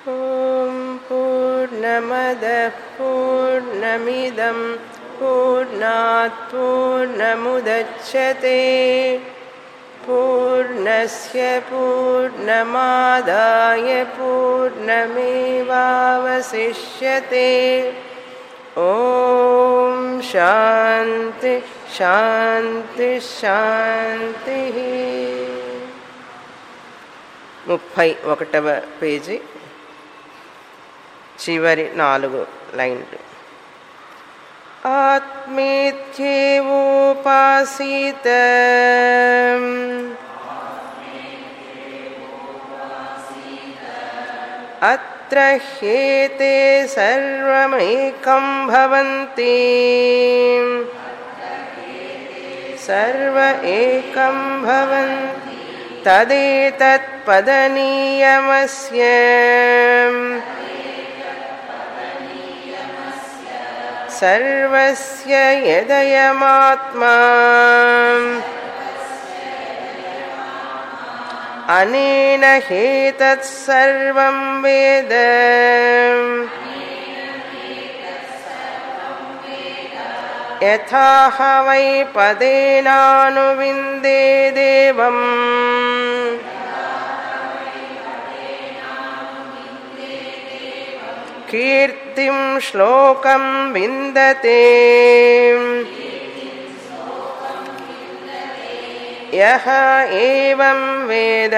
ॐ पूर्णमदः पूर्णमिदं पूर्णात् पूर्णमुदच्छते पूर्णस्य पूर्णमादाय पूर्णमेवावशिष्यते ॐ शान्ति శాంతి శాంతి ముప్పై ఒకటవ పేజీ చివరి నాలుగు లైన్లు ఆత్మేత్యేవోపాసీత అత్ర హ్యేతే సర్వమేకం భవంతి सर्व एकं भवन् तदेतत्पदनीयमस्य सर्वस्य यदयमात्मा अनेन हेतत्सर्वं वेद यथाह वै पदेनानुविन्दे देवम् कीर्तिं श्लोकं विन्दते यः एवं वेद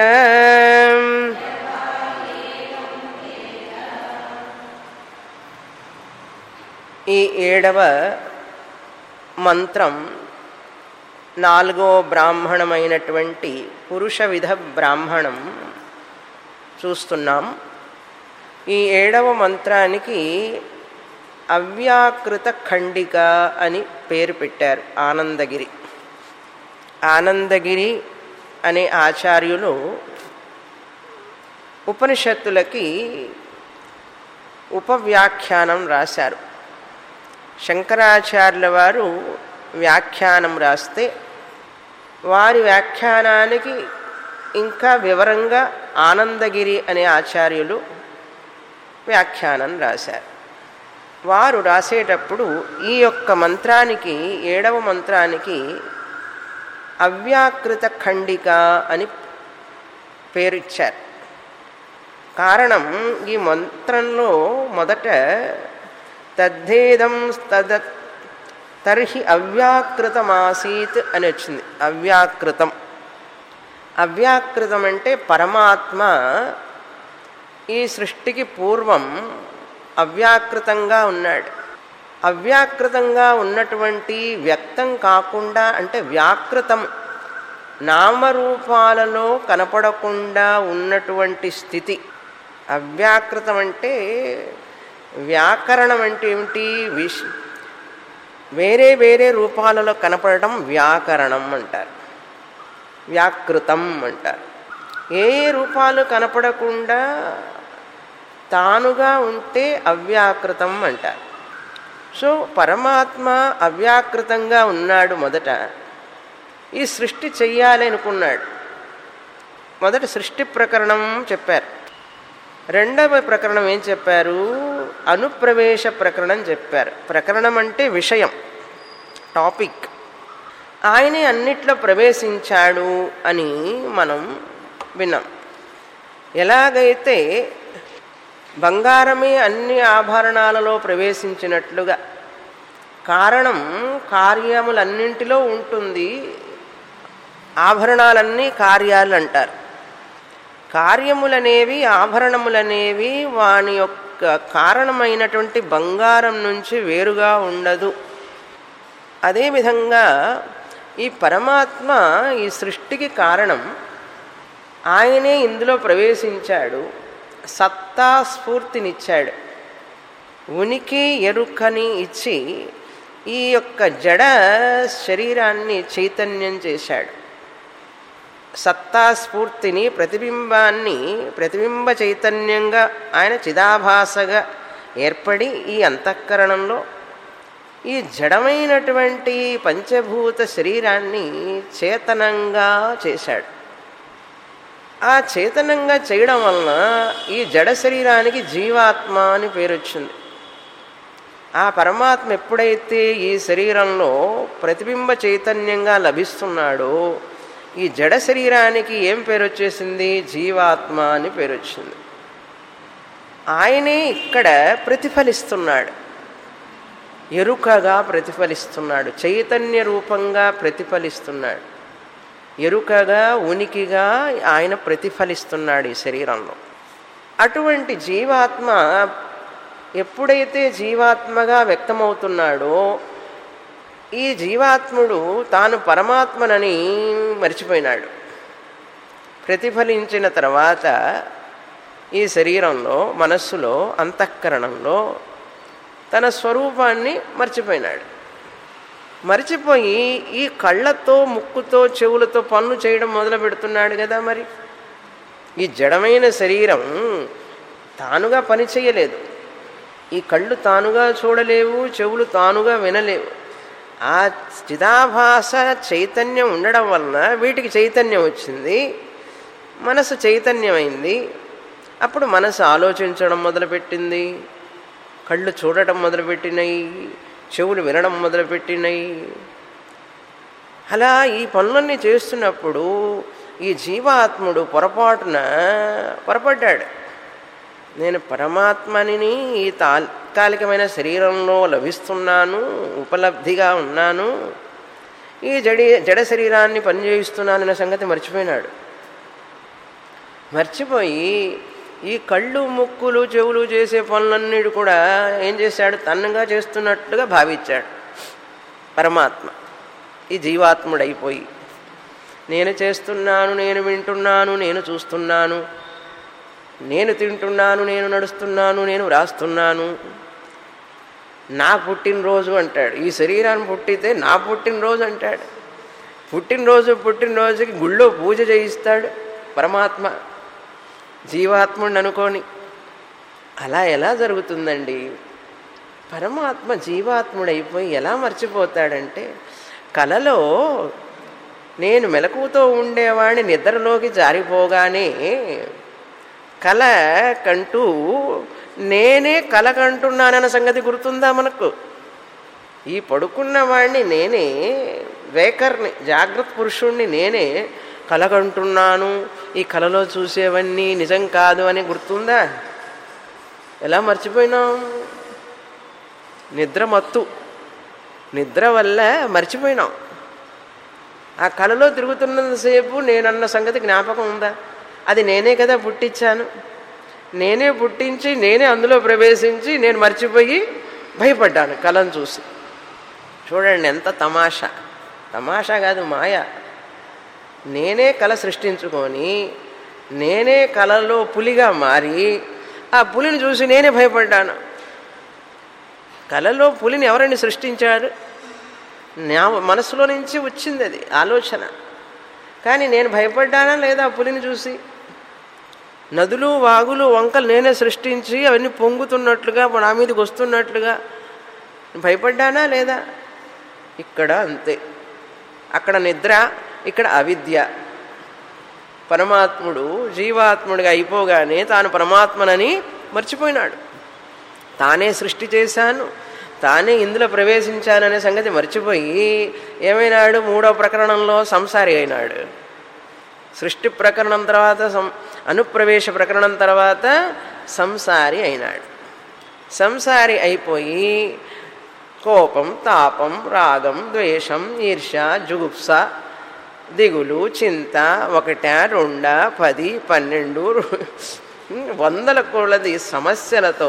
ఈ ఏడవ మంత్రం నాలుగో బ్రాహ్మణమైనటువంటి పురుష విధ బ్రాహ్మణం చూస్తున్నాం ఈ ఏడవ మంత్రానికి అవ్యాకృత ఖండిక అని పేరు పెట్టారు ఆనందగిరి ఆనందగిరి అనే ఆచార్యులు ఉపనిషత్తులకి ఉపవ్యాఖ్యానం రాశారు శంకరాచార్యుల వారు వ్యాఖ్యానం రాస్తే వారి వ్యాఖ్యానానికి ఇంకా వివరంగా ఆనందగిరి అనే ఆచార్యులు వ్యాఖ్యానం రాశారు వారు రాసేటప్పుడు ఈ యొక్క మంత్రానికి ఏడవ మంత్రానికి అవ్యాకృత ఖండిక అని పేరిచ్చారు కారణం ఈ మంత్రంలో మొదట తద్ధేదం తద తర్హి అవ్యాకృతమాసీత్ అని వచ్చింది అవ్యాకృతం అవ్యాకృతం అంటే పరమాత్మ ఈ సృష్టికి పూర్వం అవ్యాకృతంగా ఉన్నాడు అవ్యాకృతంగా ఉన్నటువంటి వ్యక్తం కాకుండా అంటే వ్యాకృతం నామరూపాలలో కనపడకుండా ఉన్నటువంటి స్థితి అవ్యాకృతం అంటే వ్యాకరణం అంటే ఏమిటి విష్ వేరే వేరే రూపాలలో కనపడటం వ్యాకరణం అంటారు వ్యాకృతం అంటారు ఏ ఏ రూపాలు కనపడకుండా తానుగా ఉంటే అవ్యాకృతం అంటారు సో పరమాత్మ అవ్యాకృతంగా ఉన్నాడు మొదట ఈ సృష్టి చెయ్యాలి అనుకున్నాడు మొదట సృష్టి ప్రకరణం చెప్పారు రెండవ ప్రకరణం ఏం చెప్పారు అనుప్రవేశ ప్రకరణం చెప్పారు ప్రకరణం అంటే విషయం టాపిక్ ఆయనే అన్నిట్లో ప్రవేశించాడు అని మనం విన్నాం ఎలాగైతే బంగారమే అన్ని ఆభరణాలలో ప్రవేశించినట్లుగా కారణం కార్యములన్నింటిలో ఉంటుంది ఆభరణాలన్నీ కార్యాలు అంటారు కార్యములనేవి ఆభరణములనేవి వాని యొక్క కారణమైనటువంటి బంగారం నుంచి వేరుగా ఉండదు అదేవిధంగా ఈ పరమాత్మ ఈ సృష్టికి కారణం ఆయనే ఇందులో ప్రవేశించాడు సత్తా స్ఫూర్తినిచ్చాడు ఉనికి ఎరుకని ఇచ్చి ఈ యొక్క జడ శరీరాన్ని చైతన్యం చేశాడు సత్తా స్ఫూర్తిని ప్రతిబింబాన్ని ప్రతిబింబ చైతన్యంగా ఆయన చిదాభాసగా ఏర్పడి ఈ అంతఃకరణంలో ఈ జడమైనటువంటి పంచభూత శరీరాన్ని చేతనంగా చేశాడు ఆ చైతన్యంగా చేయడం వలన ఈ జడ శరీరానికి జీవాత్మ అని పేరు వచ్చింది ఆ పరమాత్మ ఎప్పుడైతే ఈ శరీరంలో ప్రతిబింబ చైతన్యంగా లభిస్తున్నాడో ఈ జడ శరీరానికి ఏం పేరు వచ్చేసింది జీవాత్మ అని పేరు వచ్చింది ఆయనే ఇక్కడ ప్రతిఫలిస్తున్నాడు ఎరుకగా ప్రతిఫలిస్తున్నాడు చైతన్య రూపంగా ప్రతిఫలిస్తున్నాడు ఎరుకగా ఉనికిగా ఆయన ప్రతిఫలిస్తున్నాడు ఈ శరీరంలో అటువంటి జీవాత్మ ఎప్పుడైతే జీవాత్మగా వ్యక్తమవుతున్నాడో ఈ జీవాత్ముడు తాను పరమాత్మనని మర్చిపోయినాడు ప్రతిఫలించిన తర్వాత ఈ శరీరంలో మనస్సులో అంతఃకరణంలో తన స్వరూపాన్ని మర్చిపోయినాడు మర్చిపోయి ఈ కళ్ళతో ముక్కుతో చెవులతో పనులు చేయడం మొదలు పెడుతున్నాడు కదా మరి ఈ జడమైన శరీరం తానుగా పని చేయలేదు ఈ కళ్ళు తానుగా చూడలేవు చెవులు తానుగా వినలేవు ఆ చిదాభాస చైతన్యం ఉండడం వలన వీటికి చైతన్యం వచ్చింది మనసు చైతన్యమైంది అప్పుడు మనసు ఆలోచించడం మొదలుపెట్టింది కళ్ళు చూడటం మొదలుపెట్టినాయి చెవులు వినడం మొదలుపెట్టినాయి అలా ఈ పనులన్నీ చేస్తున్నప్పుడు ఈ జీవాత్ముడు పొరపాటున పొరపడ్డాడు నేను పరమాత్మని ఈ తాత్కాలికమైన శరీరంలో లభిస్తున్నాను ఉపలబ్ధిగా ఉన్నాను ఈ జడి జడ శరీరాన్ని పనిచేయిస్తున్నానన్న సంగతి మర్చిపోయినాడు మర్చిపోయి ఈ కళ్ళు ముక్కులు చెవులు చేసే పనులన్నిటి కూడా ఏం చేశాడు తన్నుగా చేస్తున్నట్టుగా భావించాడు పరమాత్మ ఈ జీవాత్ముడైపోయి నేను చేస్తున్నాను నేను వింటున్నాను నేను చూస్తున్నాను నేను తింటున్నాను నేను నడుస్తున్నాను నేను వ్రాస్తున్నాను నా పుట్టినరోజు అంటాడు ఈ శరీరాన్ని పుట్టితే నా పుట్టినరోజు అంటాడు పుట్టినరోజు పుట్టినరోజుకి గుళ్ళో పూజ చేయిస్తాడు పరమాత్మ జీవాత్ముడిని అనుకోని అలా ఎలా జరుగుతుందండి పరమాత్మ జీవాత్ముడైపోయి ఎలా మర్చిపోతాడంటే కలలో నేను మెలకువతో ఉండేవాడిని నిద్రలోకి జారిపోగానే కల కంటూ నేనే కల కంటున్నానన్న సంగతి గుర్తుందా మనకు ఈ పడుకున్న వాడిని నేనే వేకర్ని జాగ్రత్త పురుషుణ్ణి నేనే కలగంటున్నాను ఈ కలలో చూసేవన్నీ నిజం కాదు అని గుర్తుందా ఎలా మర్చిపోయినాం నిద్ర మత్తు నిద్ర వల్ల మర్చిపోయినాం ఆ కళలో తిరుగుతున్నంతసేపు నేనన్న సంగతి జ్ఞాపకం ఉందా అది నేనే కదా పుట్టించాను నేనే పుట్టించి నేనే అందులో ప్రవేశించి నేను మర్చిపోయి భయపడ్డాను కళను చూసి చూడండి ఎంత తమాషా తమాషా కాదు మాయ నేనే కళ సృష్టించుకొని నేనే కళలో పులిగా మారి ఆ పులిని చూసి నేనే భయపడ్డాను కళలో పులిని ఎవరండి సృష్టించారు నా మనసులో నుంచి వచ్చింది అది ఆలోచన కానీ నేను భయపడ్డానా లేదా ఆ పులిని చూసి నదులు వాగులు వంకలు నేనే సృష్టించి అవన్నీ పొంగుతున్నట్లుగా నా మీదకి వస్తున్నట్లుగా భయపడ్డానా లేదా ఇక్కడ అంతే అక్కడ నిద్ర ఇక్కడ అవిద్య పరమాత్ముడు జీవాత్ముడిగా అయిపోగానే తాను పరమాత్మనని మర్చిపోయినాడు తానే సృష్టి చేశాను తానే ఇందులో ప్రవేశించాననే సంగతి మర్చిపోయి ఏమైనాడు మూడో ప్రకరణంలో సంసారి అయినాడు సృష్టి ప్రకరణం తర్వాత సం అనుప్రవేశ ప్రకరణం తర్వాత సంసారి అయినాడు సంసారి అయిపోయి కోపం తాపం రాగం ద్వేషం ఈర్ష జుగుప్స దిగులు చింత ఒకట రెండ పది పన్నెండు వందల కొలది సమస్యలతో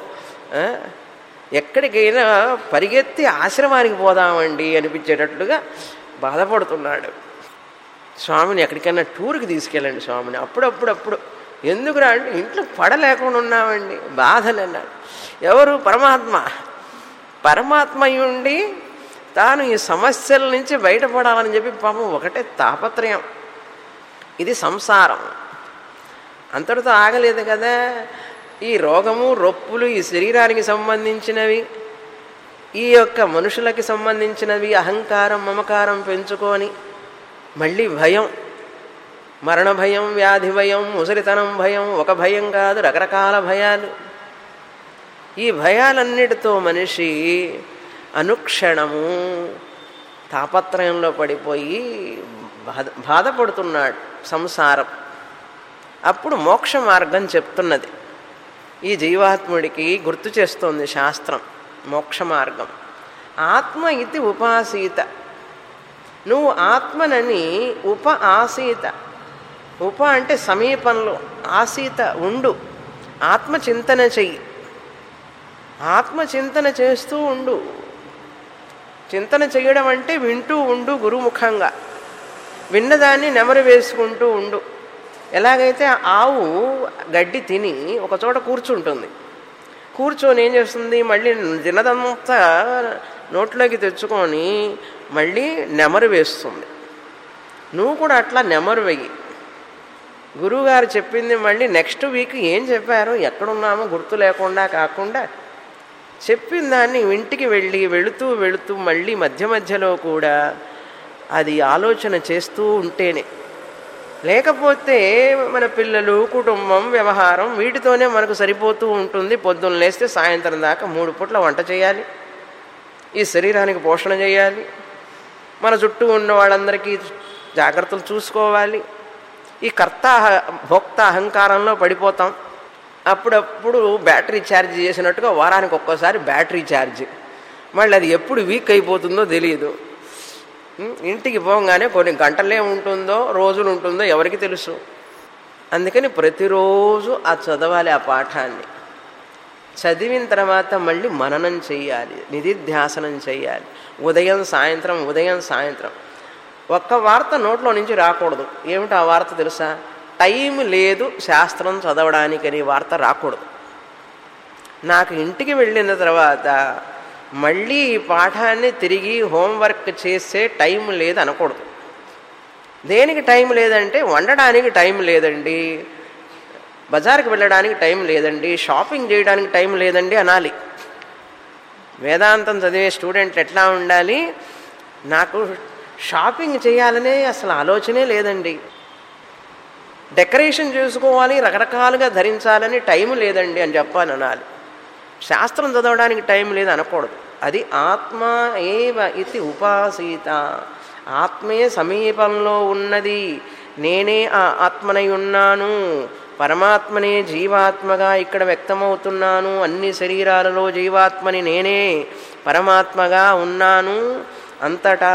ఎక్కడికైనా పరిగెత్తి ఆశ్రమానికి పోదామండి అనిపించేటట్లుగా బాధపడుతున్నాడు స్వామిని ఎక్కడికైనా టూర్కి తీసుకెళ్ళండి స్వామిని అప్పుడప్పుడు అప్పుడు ఎందుకు రా అంటే ఇంట్లో పడలేకుండా ఉన్నామండి బాధలు అన్నాడు ఎవరు పరమాత్మ పరమాత్మ ఉండి తాను ఈ సమస్యల నుంచి బయటపడాలని చెప్పి పాపం ఒకటే తాపత్రయం ఇది సంసారం అంతటితో ఆగలేదు కదా ఈ రోగము రొప్పులు ఈ శరీరానికి సంబంధించినవి ఈ యొక్క మనుషులకి సంబంధించినవి అహంకారం మమకారం పెంచుకొని మళ్ళీ భయం మరణ భయం వ్యాధి భయం ముసలితనం భయం ఒక భయం కాదు రకరకాల భయాలు ఈ భయాలన్నిటితో మనిషి అనుక్షణము తాపత్రయంలో పడిపోయి బాధ బాధపడుతున్నాడు సంసారం అప్పుడు మోక్ష మార్గం చెప్తున్నది ఈ జీవాత్ముడికి గుర్తు చేస్తోంది శాస్త్రం మోక్ష మార్గం ఆత్మ ఇది ఉపాసీత నువ్వు ఆత్మనని ఉప ఆసీత ఉప అంటే సమీపంలో ఆసీత ఉండు ఆత్మచింతన చెయ్యి ఆత్మచింతన చేస్తూ ఉండు చింతన చేయడం అంటే వింటూ ఉండు గురుముఖంగా విన్నదాన్ని నెమరు వేసుకుంటూ ఉండు ఎలాగైతే ఆవు గడ్డి తిని ఒక చోట కూర్చుంటుంది కూర్చొని ఏం చేస్తుంది మళ్ళీ తినదంతా నోట్లోకి తెచ్చుకొని మళ్ళీ నెమరు వేస్తుంది నువ్వు కూడా అట్లా నెమరు వెయ్యి గురువుగారు చెప్పింది మళ్ళీ నెక్స్ట్ వీక్ ఏం చెప్పారు ఎక్కడున్నామో గుర్తు లేకుండా కాకుండా చెప్పిన దాన్ని ఇంటికి వెళ్ళి వెళుతూ వెళుతూ మళ్ళీ మధ్య మధ్యలో కూడా అది ఆలోచన చేస్తూ ఉంటేనే లేకపోతే మన పిల్లలు కుటుంబం వ్యవహారం వీటితోనే మనకు సరిపోతూ ఉంటుంది పొద్దున్న లేస్తే సాయంత్రం దాకా మూడు పూట్ల వంట చేయాలి ఈ శరీరానికి పోషణ చేయాలి మన చుట్టూ ఉన్న వాళ్ళందరికీ జాగ్రత్తలు చూసుకోవాలి ఈ కర్త భోక్త అహంకారంలో పడిపోతాం అప్పుడప్పుడు బ్యాటరీ ఛార్జ్ చేసినట్టుగా వారానికి ఒక్కోసారి బ్యాటరీ ఛార్జ్ మళ్ళీ అది ఎప్పుడు వీక్ అయిపోతుందో తెలియదు ఇంటికి పోగానే కొన్ని గంటలే ఉంటుందో రోజులు ఉంటుందో ఎవరికి తెలుసు అందుకని ప్రతిరోజు ఆ చదవాలి ఆ పాఠాన్ని చదివిన తర్వాత మళ్ళీ మననం చెయ్యాలి నిధిధ్యాసనం చెయ్యాలి ఉదయం సాయంత్రం ఉదయం సాయంత్రం ఒక్క వార్త నోట్లో నుంచి రాకూడదు ఏమిటి ఆ వార్త తెలుసా టైం లేదు శాస్త్రం చదవడానికని వార్త రాకూడదు నాకు ఇంటికి వెళ్ళిన తర్వాత మళ్ళీ ఈ పాఠాన్ని తిరిగి హోంవర్క్ చేసే టైం లేదు అనకూడదు దేనికి టైం లేదంటే వండడానికి టైం లేదండి బజార్కి వెళ్ళడానికి టైం లేదండి షాపింగ్ చేయడానికి టైం లేదండి అనాలి వేదాంతం చదివే స్టూడెంట్ ఎట్లా ఉండాలి నాకు షాపింగ్ చేయాలనే అసలు ఆలోచనే లేదండి డెకరేషన్ చేసుకోవాలి రకరకాలుగా ధరించాలని టైం లేదండి అని చెప్పాలి అనాలి శాస్త్రం చదవడానికి టైం లేదు అనకూడదు అది ఆత్మ ఏవ ఇది ఉపాసీత ఆత్మే సమీపంలో ఉన్నది నేనే ఆ ఆత్మనై ఉన్నాను పరమాత్మనే జీవాత్మగా ఇక్కడ వ్యక్తమవుతున్నాను అన్ని శరీరాలలో జీవాత్మని నేనే పరమాత్మగా ఉన్నాను అంతటా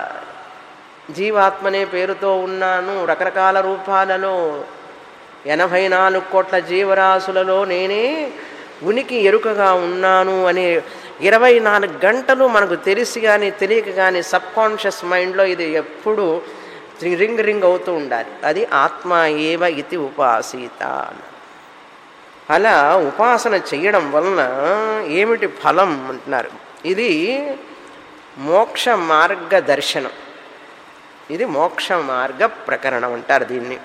జీవాత్మనే పేరుతో ఉన్నాను రకరకాల రూపాలలో ఎనభై నాలుగు కోట్ల జీవరాశులలో నేనే ఉనికి ఎరుకగా ఉన్నాను అనే ఇరవై నాలుగు గంటలు మనకు తెలిసి కానీ తెలియక కానీ సబ్ కాన్షియస్ మైండ్లో ఇది ఎప్పుడు రింగ్ రింగ్ అవుతూ ఉండాలి అది ఆత్మ ఏవ ఇది ఉపాసీత అలా ఉపాసన చేయడం వలన ఏమిటి ఫలం అంటున్నారు ఇది మోక్ష మార్గ దర్శనం ఇది మోక్ష మార్గ ప్రకరణం అంటారు దీన్ని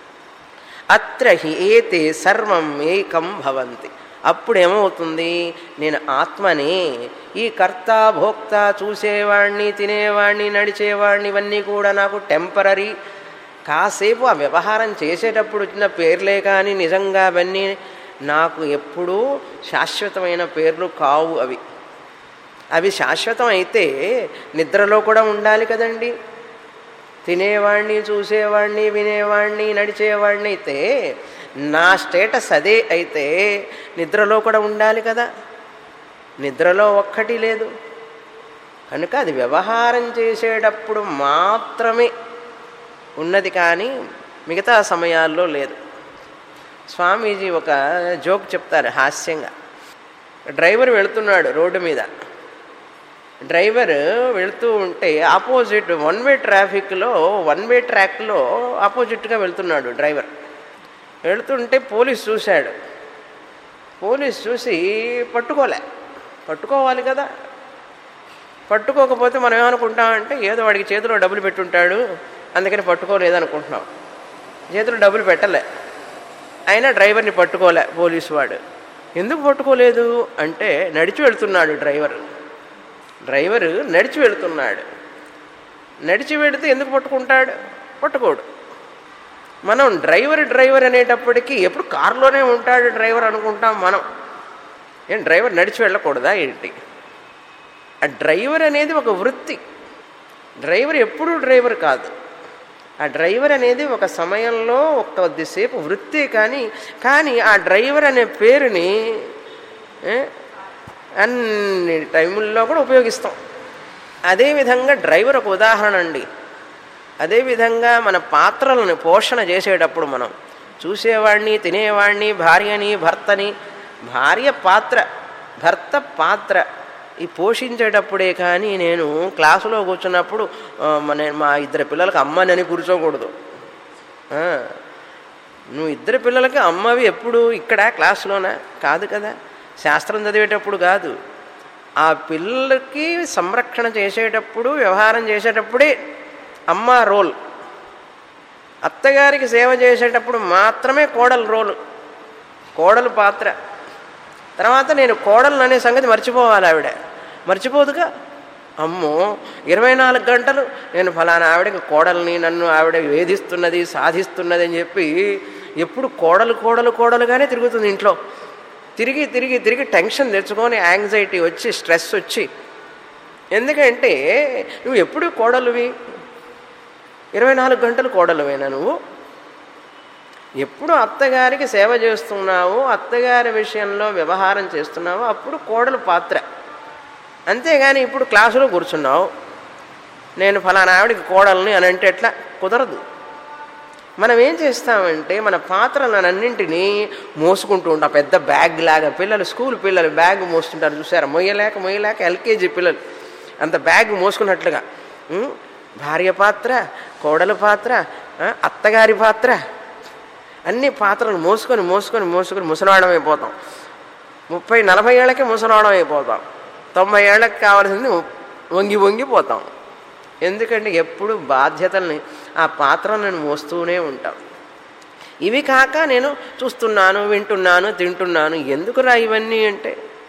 అత్ర హి ఏతే సర్వం ఏకం భవంతి అప్పుడు ఏమవుతుంది నేను ఆత్మనే ఈ కర్త భోక్త చూసేవాడిని తినేవాడిని నడిచేవాడిని ఇవన్నీ కూడా నాకు టెంపరీ కాసేపు ఆ వ్యవహారం చేసేటప్పుడు వచ్చిన పేర్లే కానీ నిజంగా అవన్నీ నాకు ఎప్పుడూ శాశ్వతమైన పేర్లు కావు అవి అవి శాశ్వతం అయితే నిద్రలో కూడా ఉండాలి కదండి తినేవాడిని చూసేవాడిని వినేవాడిని నడిచేవాడిని అయితే నా స్టేటస్ అదే అయితే నిద్రలో కూడా ఉండాలి కదా నిద్రలో ఒక్కటి లేదు కనుక అది వ్యవహారం చేసేటప్పుడు మాత్రమే ఉన్నది కానీ మిగతా సమయాల్లో లేదు స్వామీజీ ఒక జోక్ చెప్తారు హాస్యంగా డ్రైవర్ వెళుతున్నాడు రోడ్డు మీద డ్రైవర్ వెళుతూ ఉంటే ఆపోజిట్ వన్ వే ట్రాఫిక్లో వన్ వే ట్రాక్లో ఆపోజిట్గా వెళ్తున్నాడు డ్రైవర్ వెళుతుంటే పోలీస్ చూశాడు పోలీస్ చూసి పట్టుకోలే పట్టుకోవాలి కదా పట్టుకోకపోతే మనం ఏమనుకుంటామంటే ఏదో వాడికి చేతిలో డబ్బులు పెట్టుంటాడు అందుకని పట్టుకోలేదు అనుకుంటున్నాం చేతిలో డబ్బులు పెట్టలే అయినా డ్రైవర్ని పట్టుకోలే పోలీసు వాడు ఎందుకు పట్టుకోలేదు అంటే నడిచి వెళ్తున్నాడు డ్రైవర్ డ్రైవరు నడిచి వెళుతున్నాడు నడిచి వెళితే ఎందుకు పట్టుకుంటాడు పట్టుకోడు మనం డ్రైవర్ డ్రైవర్ అనేటప్పటికీ ఎప్పుడు కారులోనే ఉంటాడు డ్రైవర్ అనుకుంటాం మనం ఏం డ్రైవర్ నడిచి వెళ్ళకూడదా ఏంటి ఆ డ్రైవర్ అనేది ఒక వృత్తి డ్రైవర్ ఎప్పుడూ డ్రైవర్ కాదు ఆ డ్రైవర్ అనేది ఒక సమయంలో ఒక కొద్దిసేపు వృత్తి కానీ కానీ ఆ డ్రైవర్ అనే పేరుని ఏ, అన్ని టైముల్లో కూడా ఉపయోగిస్తాం అదేవిధంగా డ్రైవర్ ఒక ఉదాహరణ అండి అదేవిధంగా మన పాత్రలను పోషణ చేసేటప్పుడు మనం చూసేవాడిని తినేవాడిని భార్యని భర్తని భార్య పాత్ర భర్త పాత్ర ఈ పోషించేటప్పుడే కానీ నేను క్లాసులో కూర్చున్నప్పుడు ఆ, మన మా ఇద్దరు పిల్లలకి అమ్మనని కూర్చోకూడదు ఆ, నువ్వు ఇద్దరు పిల్లలకి అమ్మవి ఎప్పుడు ఇక్కడ క్లాసులోనా కాదు కదా శాస్త్రం చదివేటప్పుడు కాదు ఆ పిల్లలకి సంరక్షణ చేసేటప్పుడు వ్యవహారం చేసేటప్పుడే అమ్మ రోల్ అత్తగారికి సేవ చేసేటప్పుడు మాత్రమే కోడలు రోలు కోడలు పాత్ర తర్వాత నేను కోడలు అనే సంగతి మర్చిపోవాలి ఆవిడ మర్చిపోదుగా అమ్మో ఇరవై నాలుగు గంటలు నేను ఫలానా ఆవిడకి కోడల్ని నన్ను ఆవిడ వేధిస్తున్నది సాధిస్తున్నది అని చెప్పి ఎప్పుడు కోడలు కోడలు కోడలుగానే తిరుగుతుంది ఇంట్లో తిరిగి తిరిగి తిరిగి టెన్షన్ తెచ్చుకొని యాంగ్జైటీ వచ్చి స్ట్రెస్ వచ్చి ఎందుకంటే నువ్వు ఎప్పుడు కోడలువి ఇరవై నాలుగు గంటలు కోడలువేనా నువ్వు ఎప్పుడు అత్తగారికి సేవ చేస్తున్నావు అత్తగారి విషయంలో వ్యవహారం చేస్తున్నావు అప్పుడు కోడలు పాత్ర అంతేగాని ఇప్పుడు క్లాసులో కూర్చున్నావు నేను ఫలానా ఆవిడికి కోడల్ని అని అంటే ఎట్లా కుదరదు మనం ఏం చేస్తామంటే మన పాత్రలన్నింటినీ మోసుకుంటూ ఉంటాం పెద్ద బ్యాగ్ లాగా పిల్లలు స్కూల్ పిల్లలు బ్యాగ్ మోస్తుంటారు చూసారా మొయ్యలేక మొయ్యలేక ఎల్కేజీ పిల్లలు అంత బ్యాగ్ మోసుకున్నట్లుగా ఉం? భార్య పాత్ర కోడల పాత్ర ఆ, అత్తగారి పాత్ర అన్ని పాత్రలు మోసుకొని మోసుకొని మోసుకొని ముసలాడం అయిపోతాం ముప్పై నలభై ఏళ్ళకే ముసలాడం అయిపోతాం తొంభై ఏళ్ళకి కావాల్సింది వంగి వంగిపోతాం ఎందుకంటే ఎప్పుడు బాధ్యతల్ని ఆ పాత్రలను మోస్తూనే ఉంటాం ఇవి కాక నేను చూస్తున్నాను వింటున్నాను తింటున్నాను ఎందుకురా ఇవన్నీ అంటే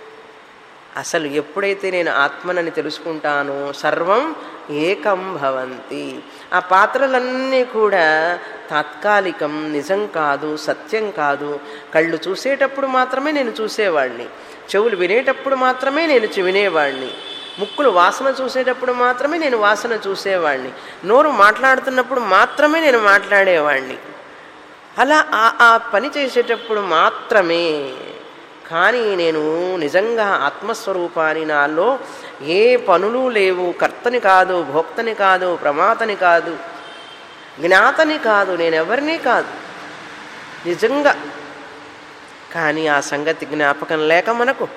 అసలు ఎప్పుడైతే నేను ఆత్మనని తెలుసుకుంటానో సర్వం ఏకం భవంతి ఆ పాత్రలన్నీ కూడా తాత్కాలికం నిజం కాదు సత్యం కాదు కళ్ళు చూసేటప్పుడు మాత్రమే నేను చూసేవాడిని చెవులు వినేటప్పుడు మాత్రమే నేను చె- వినేవాడిని ముక్కులు వాసన చూసేటప్పుడు మాత్రమే నేను వాసన చూసేవాడిని నోరు మాట్లాడుతున్నప్పుడు మాత్రమే నేను మాట్లాడేవాడిని అలా ఆ ఆ పని చేసేటప్పుడు మాత్రమే కానీ నేను నిజంగా ఆత్మస్వరూపాన్ని నాలో ఏ పనులు లేవు కర్తని కాదు భోక్తని కాదు ప్రమాతని కాదు జ్ఞాతని కాదు నేను ఎవరిని కాదు నిజంగా కానీ ఆ సంగతి జ్ఞాపకం లేక మనకు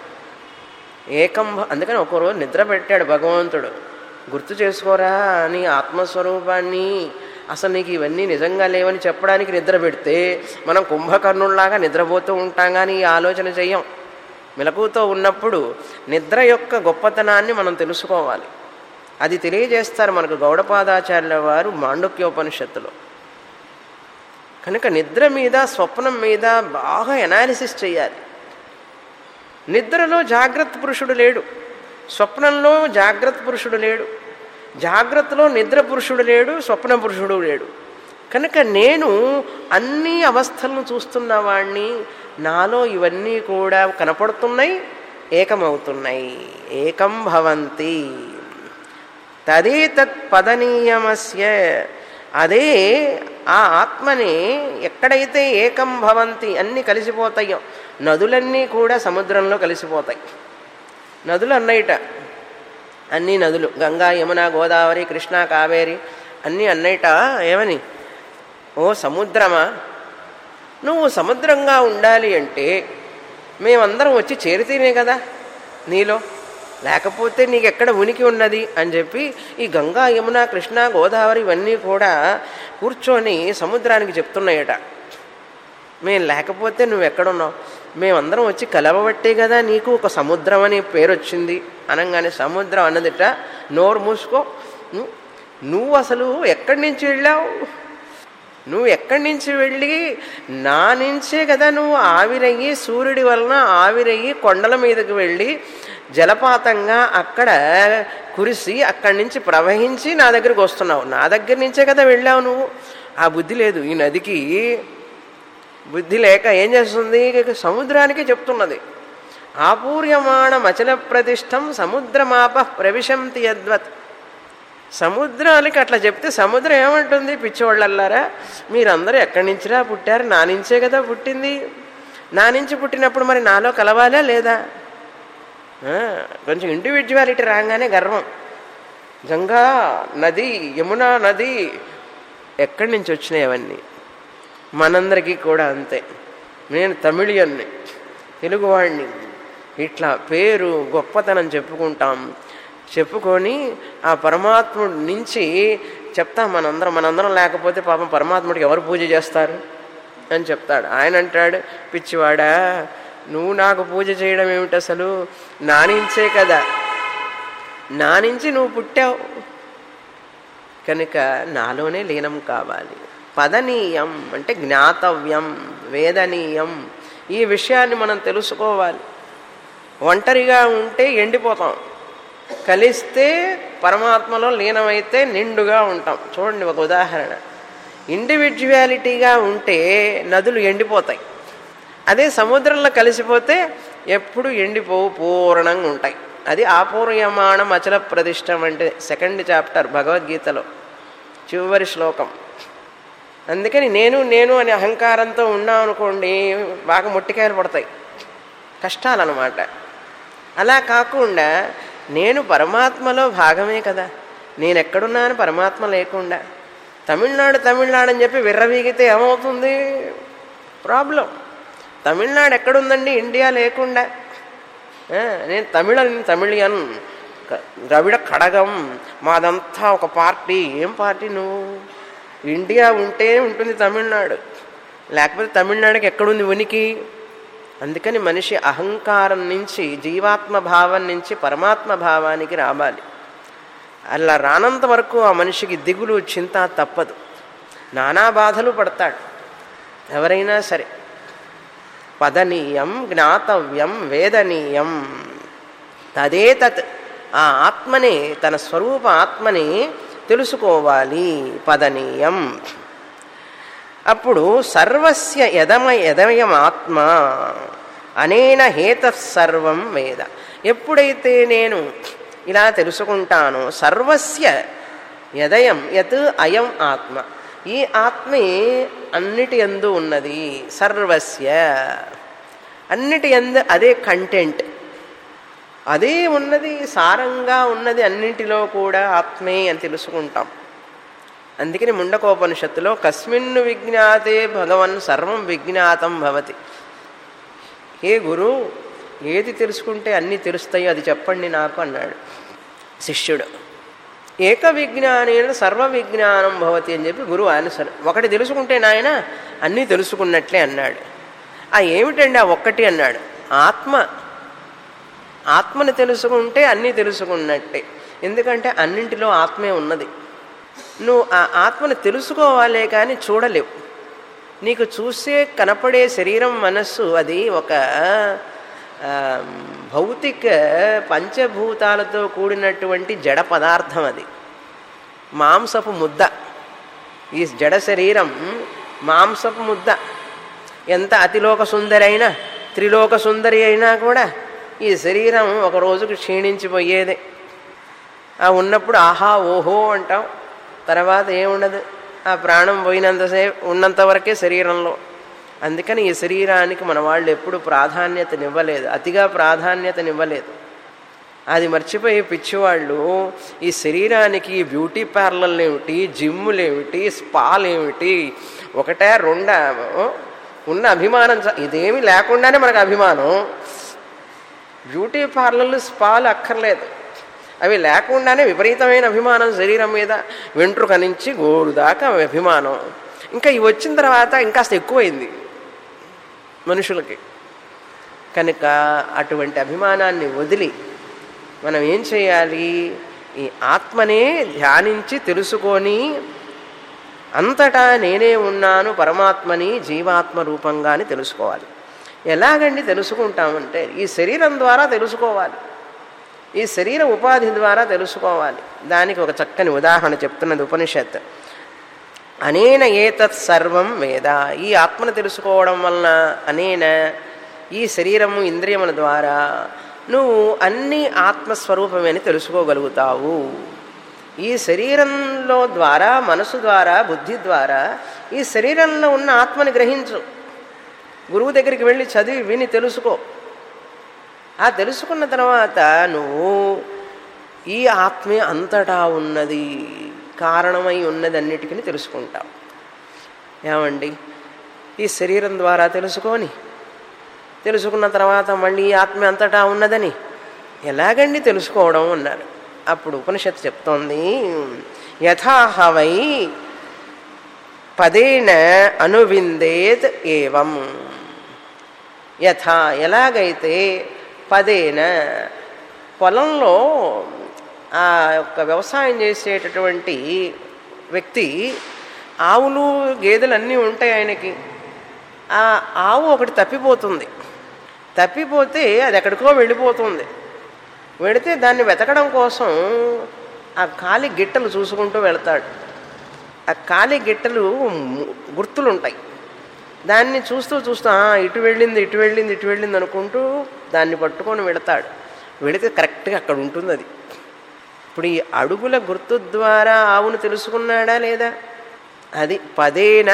ఏకం భ- అందుకని ఒకరోజు నిద్ర పెట్టాడు భగవంతుడు గుర్తు చేసుకోరా నీ ఆత్మస్వరూపాన్ని అసలు నీకు ఇవన్నీ నిజంగా లేవని చెప్పడానికి నిద్ర పెడితే మనం కుంభకర్ణుల్లాగా నిద్రపోతూ ఉంటాం కానీ ఈ ఆలోచన చెయ్యం మెలకుతో ఉన్నప్పుడు నిద్ర యొక్క గొప్పతనాన్ని మనం తెలుసుకోవాలి అది తెలియజేస్తారు మనకు గౌడపాదాచార్యుల వారు మాండుక్యోపనిషత్తులో కనుక నిద్ర మీద స్వప్నం మీద బాగా ఎనాలిసిస్ చేయాలి నిద్రలో జాగ్రత్త పురుషుడు లేడు స్వప్నంలో జాగ్రత్త పురుషుడు లేడు జాగ్రత్తలో నిద్ర పురుషుడు లేడు స్వప్న పురుషుడు లేడు కనుక నేను అన్ని అవస్థలను చూస్తున్న వాణ్ణి నాలో ఇవన్నీ కూడా కనపడుతున్నాయి ఏకమవుతున్నాయి ఏకం భవంతి తదే తత్ పదనీయమస్య అదే ఆ ఆత్మని ఎక్కడైతే ఏకం భవంతి అన్నీ కలిసిపోతాయో నదులన్నీ కూడా సముద్రంలో కలిసిపోతాయి నదులు అన్నయిట అన్ని నదులు గంగా యమున గోదావరి కృష్ణ కావేరి అన్నీ అన్నయిట ఏమని ఓ సముద్రమా నువ్వు సముద్రంగా ఉండాలి అంటే మేమందరం వచ్చి చేరితేనే కదా నీలో లేకపోతే నీకు ఎక్కడ ఉనికి ఉన్నది అని చెప్పి ఈ గంగా యమున కృష్ణ గోదావరి ఇవన్నీ కూడా కూర్చొని సముద్రానికి చెప్తున్నాయట మేము లేకపోతే నువ్వు ఎక్కడున్నావు మేమందరం వచ్చి కలవబట్టే కదా నీకు ఒక సముద్రం అనే పేరు వచ్చింది అనగానే సముద్రం అన్నదిట నోరు మూసుకో ను- నువ్వు అసలు ఎక్కడి నుంచి వెళ్ళావు నువ్వు ఎక్కడి నుంచి వెళ్ళి నా నుంచే కదా నువ్వు ఆవిరయ్యి సూర్యుడి వలన ఆవిరయ్యి కొండల మీదకి వెళ్ళి జలపాతంగా అక్కడ కురిసి అక్కడి నుంచి ప్రవహించి నా దగ్గరికి వస్తున్నావు నా దగ్గర నుంచే కదా వెళ్ళావు నువ్వు ఆ బుద్ధి లేదు ఈ నదికి బుద్ధి లేక ఏం చేస్తుంది సముద్రానికి చెప్తున్నది ఆపూర్యమాణ మచల ప్రతిష్టం సముద్రమాప ప్రవిశంతి యద్వత్ సముద్రానికి అట్లా చెప్తే సముద్రం ఏమంటుంది పిచ్చోళ్ళల్లారా మీరందరూ ఎక్కడి నుంచిరా పుట్టారు నా నుంచే కదా పుట్టింది నా నుంచి పుట్టినప్పుడు మరి నాలో కలవాలా లేదా ఆ, కొంచెం ఇండివిజువాలిటీ రాగానే గర్వం గంగా నది యమునా నది ఎక్కడి నుంచి వచ్చినాయి అవన్నీ మనందరికీ కూడా అంతే నేను తమిళియన్ని తెలుగువాడిని ఇట్లా పేరు గొప్పతనం చెప్పుకుంటాం చెప్పుకొని ఆ పరమాత్ముడి నుంచి చెప్తాం మనందరం మనందరం లేకపోతే పాపం పరమాత్ముడికి ఎవరు పూజ చేస్తారు అని చెప్తాడు ఆయన అంటాడు పిచ్చివాడా నువ్వు నాకు పూజ చేయడం ఏమిటి అసలు నా నుంచే కదా నా నుంచి నువ్వు పుట్టావు కనుక నాలోనే లీనం కావాలి పదనీయం అంటే జ్ఞాతవ్యం వేదనీయం ఈ విషయాన్ని మనం తెలుసుకోవాలి ఒంటరిగా ఉంటే ఎండిపోతాం కలిస్తే పరమాత్మలో లీనమైతే నిండుగా ఉంటాం చూడండి ఒక ఉదాహరణ ఇండివిజువాలిటీగా ఉంటే నదులు ఎండిపోతాయి అదే సముద్రంలో కలిసిపోతే ఎప్పుడు ఎండిపోవు పూర్ణంగా ఉంటాయి అది ఆపూర్యమాణం అచల ప్రతిష్టం అంటే సెకండ్ చాప్టర్ భగవద్గీతలో చివరి శ్లోకం అందుకని నేను నేను అనే అహంకారంతో ఉన్నాం అనుకోండి బాగా ముట్టికాయలు పడతాయి కష్టాలన్నమాట అలా కాకుండా నేను పరమాత్మలో భాగమే కదా నేను ఎక్కడున్నాను పరమాత్మ లేకుండా తమిళనాడు తమిళనాడు అని చెప్పి విర్రవీగితే ఏమవుతుంది ప్రాబ్లం తమిళనాడు ఎక్కడుందండి ఇండియా లేకుండా ఆ, నేను తమిళన్ తమిళియన్ క- ద్రవిడ కడగం మాదంతా ఒక పార్టీ ఏం పార్టీ నువ్వు ఇండియా ఉంటే ఉంటుంది తమిళనాడు లేకపోతే తమిళనాడుకి ఎక్కడుంది ఉనికి అందుకని మనిషి అహంకారం నుంచి జీవాత్మ భావం నుంచి పరమాత్మ భావానికి రావాలి అలా రానంత వరకు ఆ మనిషికి దిగులు చింత తప్పదు నానా బాధలు పడతాడు ఎవరైనా సరే పదనీయం జ్ఞాతవ్యం వేదనీయం తదే తత్ ఆ ఆత్మని తన స్వరూప ఆత్మని తెలుసుకోవాలి పదనీయం అప్పుడు సర్వస్య యదమ యదమయం ఆత్మ అనేన హేత సర్వం వేద ఎప్పుడైతే నేను ఇలా తెలుసుకుంటానో సర్వస్య యదయం యత్ అయం ఆత్మ ఈ ఆత్మే అన్నిటి ఎందు ఉన్నది సర్వస్య అన్నిటి ఎందు అదే కంటెంట్ అదే ఉన్నది సారంగా ఉన్నది అన్నింటిలో కూడా ఆత్మే అని తెలుసుకుంటాం అందుకని ముండకోపనిషత్తులో కస్మిన్ను విజ్ఞాతే భగవన్ సర్వం విజ్ఞాతం భవతి హే గురు ఏది తెలుసుకుంటే అన్నీ తెలుస్తాయో అది చెప్పండి నాకు అన్నాడు శిష్యుడు ఏక విజ్ఞానేన సర్వ విజ్ఞానం భవతి అని చెప్పి గురువు ఆన్సర్ ఒకటి తెలుసుకుంటే నాయన అన్నీ తెలుసుకున్నట్లే అన్నాడు ఆ ఏమిటండి ఆ ఒక్కటి అన్నాడు ఆత్మ ఆత్మని తెలుసుకుంటే అన్నీ తెలుసుకున్నట్టే ఎందుకంటే అన్నింటిలో ఆత్మే ఉన్నది నువ్వు ఆ ఆత్మను తెలుసుకోవాలే కానీ చూడలేవు నీకు చూసే కనపడే శరీరం మనస్సు అది ఒక ఆ, భౌతిక పంచభూతాలతో కూడినటువంటి జడ పదార్థం అది మాంసపు ముద్ద ఈ జడ శరీరం మాంసపు ముద్ద ఎంత అతిలోక సుందరి అయినా త్రిలోక సుందరి అయినా కూడా ఈ శరీరం ఒక రోజుకు క్షీణించిపోయేదే ఆ ఉన్నప్పుడు ఆహా ఓహో అంటాం తర్వాత ఏముండదు ఆ ప్రాణం పోయినంతసేపు ఉన్నంత వరకే శరీరంలో అందుకని ఈ శరీరానికి మన వాళ్ళు ఎప్పుడు ప్రాధాన్యతనివ్వలేదు అతిగా ప్రాధాన్యతనివ్వలేదు అది మర్చిపోయి పిచ్చివాళ్ళు ఈ శరీరానికి బ్యూటీ పార్లర్లు ఏమిటి జిమ్ములు ఏమిటి స్పాలు ఏమిటి ఒకటే రెండా ఉన్న అభిమానం చ- ఇదేమీ లేకుండానే మనకు అభిమానం బ్యూటీ పార్లర్లు స్పాలు అక్కర్లేదు అవి లేకుండానే విపరీతమైన అభిమానం శరీరం మీద వెంట్రుక నుంచి గోడు దాకా అభిమానం ఇంకా ఇవి వచ్చిన తర్వాత ఇంకాస్త ఎక్కువైంది మనుషులకి కనుక అటువంటి అభిమానాన్ని వదిలి మనం ఏం చేయాలి ఈ ఆత్మనే ధ్యానించి తెలుసుకొని అంతటా నేనే ఉన్నాను పరమాత్మని జీవాత్మ రూపంగాని తెలుసుకోవాలి ఎలాగండి తెలుసుకుంటామంటే ఈ శరీరం ద్వారా తెలుసుకోవాలి ఈ శరీర ఉపాధి ద్వారా తెలుసుకోవాలి దానికి ఒక చక్కని ఉదాహరణ చెప్తున్నది ఉపనిషత్ అనేన ఏతత్ సర్వం వేద ఈ ఆత్మను తెలుసుకోవడం వలన అనేన ఈ శరీరము ఇంద్రియముల ద్వారా నువ్వు అన్ని ఆత్మస్వరూపమే అని తెలుసుకోగలుగుతావు ఈ శరీరంలో ద్వారా మనసు ద్వారా బుద్ధి ద్వారా ఈ శరీరంలో ఉన్న ఆత్మని గ్రహించు గురువు దగ్గరికి వెళ్ళి చదివి విని తెలుసుకో ఆ తెలుసుకున్న తర్వాత నువ్వు ఈ ఆత్మే అంతటా ఉన్నది కారణమై ఉన్నది అన్నిటికీ తెలుసుకుంటావు ఏమండి ఈ శరీరం ద్వారా తెలుసుకొని తెలుసుకున్న తర్వాత మళ్ళీ ఈ ఆత్మ అంతటా ఉన్నదని ఎలాగండి తెలుసుకోవడం అన్నారు అప్పుడు ఉపనిషత్తు చెప్తోంది యథాహవై పదేన అనువిందేత్ ఏవం యథా ఎలాగైతే పదేన పొలంలో ఆ యొక్క వ్యవసాయం చేసేటటువంటి వ్యక్తి ఆవులు గేదెలు అన్నీ ఉంటాయి ఆయనకి ఆ ఆవు ఒకటి తప్పిపోతుంది తప్పిపోతే అది ఎక్కడికో వెళ్ళిపోతుంది వెళితే దాన్ని వెతకడం కోసం ఆ ఖాళీ గిట్టలు చూసుకుంటూ వెళతాడు ఆ ఖాళీ గిట్టలు ము- గుర్తులు ఉంటాయి దాన్ని చూస్తూ చూస్తూ "ఆ, ఇటు వెళ్ళింది ఇటు వెళ్ళింది ఇటు వెళ్ళింది అనుకుంటూ దాన్ని పట్టుకొని వెళతాడు వెళితే కరెక్ట్గా అక్కడ ఉంటుంది అది ఇప్పుడు ఈ అడుగుల గుర్తు ద్వారా ఆవును తెలుసుకున్నాడా లేదా అది పదేన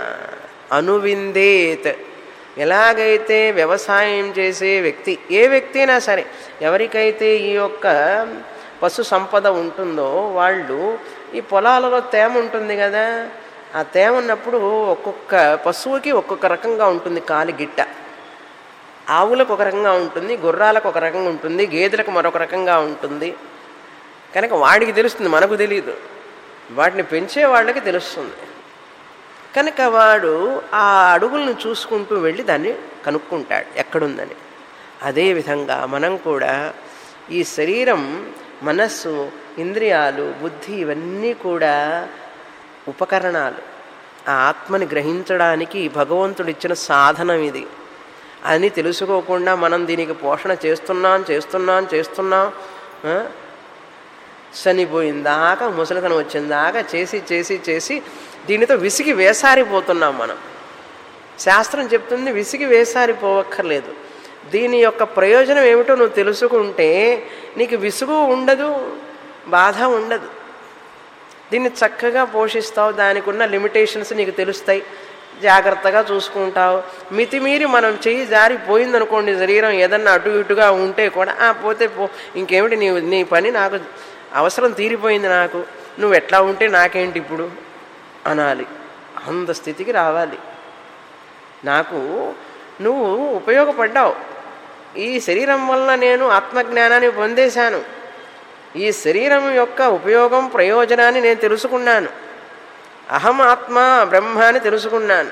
అనువిందేత్ ఎలాగైతే వ్యవసాయం చేసే వ్యక్తి ఏ వ్యక్తి అయినా సరే ఎవరికైతే ఈ యొక్క పశు సంపద ఉంటుందో వాళ్ళు ఈ పొలాలలో తేమ ఉంటుంది కదా ఆ తేమ ఉన్నప్పుడు ఒక్కొక్క పశువుకి ఒక్కొక్క రకంగా ఉంటుంది కాలి గిట్ట ఆవులకు ఒక రకంగా ఉంటుంది గుర్రాలకు ఒక రకంగా ఉంటుంది గేదెలకు మరొక రకంగా ఉంటుంది కనుక వాడికి తెలుస్తుంది మనకు తెలియదు వాటిని పెంచే వాళ్ళకి తెలుస్తుంది కనుక వాడు ఆ అడుగులను చూసుకుంటూ వెళ్ళి దాన్ని కనుక్కుంటాడు ఎక్కడుందని అదేవిధంగా మనం కూడా ఈ శరీరం మనస్సు ఇంద్రియాలు బుద్ధి ఇవన్నీ కూడా ఉపకరణాలు ఆ ఆత్మని గ్రహించడానికి భగవంతుడు ఇచ్చిన సాధనం ఇది అని తెలుసుకోకుండా మనం దీనికి పోషణ చేస్తున్నాం చేస్తున్నాం చేస్తున్నాం ఆ? చనిపోయిందాకా ముసలితనం వచ్చిందాకా చేసి చేసి చేసి దీనితో విసిగి వేసారిపోతున్నాం మనం శాస్త్రం చెప్తుంది విసిగి వేసారిపోవక్కర్లేదు దీని యొక్క ప్రయోజనం ఏమిటో నువ్వు తెలుసుకుంటే నీకు విసుగు ఉండదు బాధ ఉండదు దీన్ని చక్కగా పోషిస్తావు దానికి ఉన్న లిమిటేషన్స్ నీకు తెలుస్తాయి జాగ్రత్తగా చూసుకుంటావు మితిమీరి మనం చెయ్యి జారిపోయిందనుకోండి శరీరం ఏదన్నా అటు ఇటుగా ఉంటే కూడా "ఆ, పోతే పో ఇంకేమిటి నీ నీ పని నాకు అవసరం తీరిపోయింది నాకు నువ్వు ఎట్లా ఉంటే నాకేంటి ఇప్పుడు అనాలి అంత స్థితికి రావాలి నాకు నువ్వు ఉపయోగపడ్డావు ఈ శరీరం వలన నేను ఆత్మజ్ఞానాన్ని పొందేశాను ఈ శరీరం యొక్క ఉపయోగం ప్రయోజనాన్ని నేను తెలుసుకున్నాను అహం ఆత్మ బ్రహ్మ అని తెలుసుకున్నాను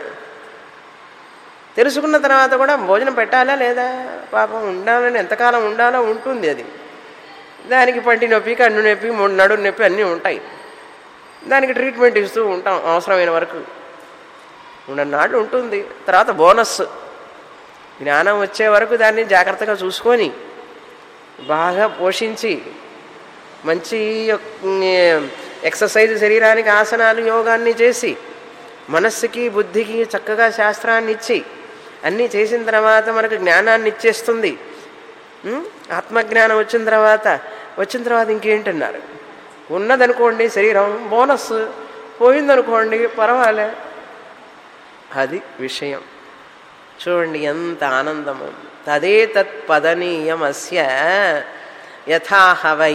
తెలుసుకున్న తర్వాత కూడా భోజనం పెట్టాలా లేదా పాపం ఉండాలని ఎంతకాలం ఉండాలో ఉంటుంది అది దానికి పంటి నొప్పి కన్ను నొప్పి మూడు నడు నొప్పి అన్నీ ఉంటాయి దానికి ట్రీట్మెంట్ ఇస్తూ ఉంటాం అవసరమైన వరకు ఉన్ననాడు ఉంటుంది తర్వాత బోనస్ జ్ఞానం వచ్చే వరకు దాన్ని జాగ్రత్తగా చూసుకొని బాగా పోషించి మంచి యొక్- ఎక్సర్సైజ్ శరీరానికి ఆసనాలు యోగాన్ని చేసి మనస్సుకి బుద్ధికి చక్కగా శాస్త్రాన్ని ఇచ్చి అన్నీ చేసిన తర్వాత మనకు జ్ఞానాన్ని ఇచ్చేస్తుంది ఉం? ఆత్మజ్ఞానం వచ్చిన తర్వాత వచ్చిన తర్వాత ఇంకేంటన్నారు ఉన్నదనుకోండి శరీరం బోనస్ పోయిందనుకోండి పర్వాలే అది విషయం చూడండి ఎంత ఆనందము తదే తత్ పదనీయమస్య యథాహవై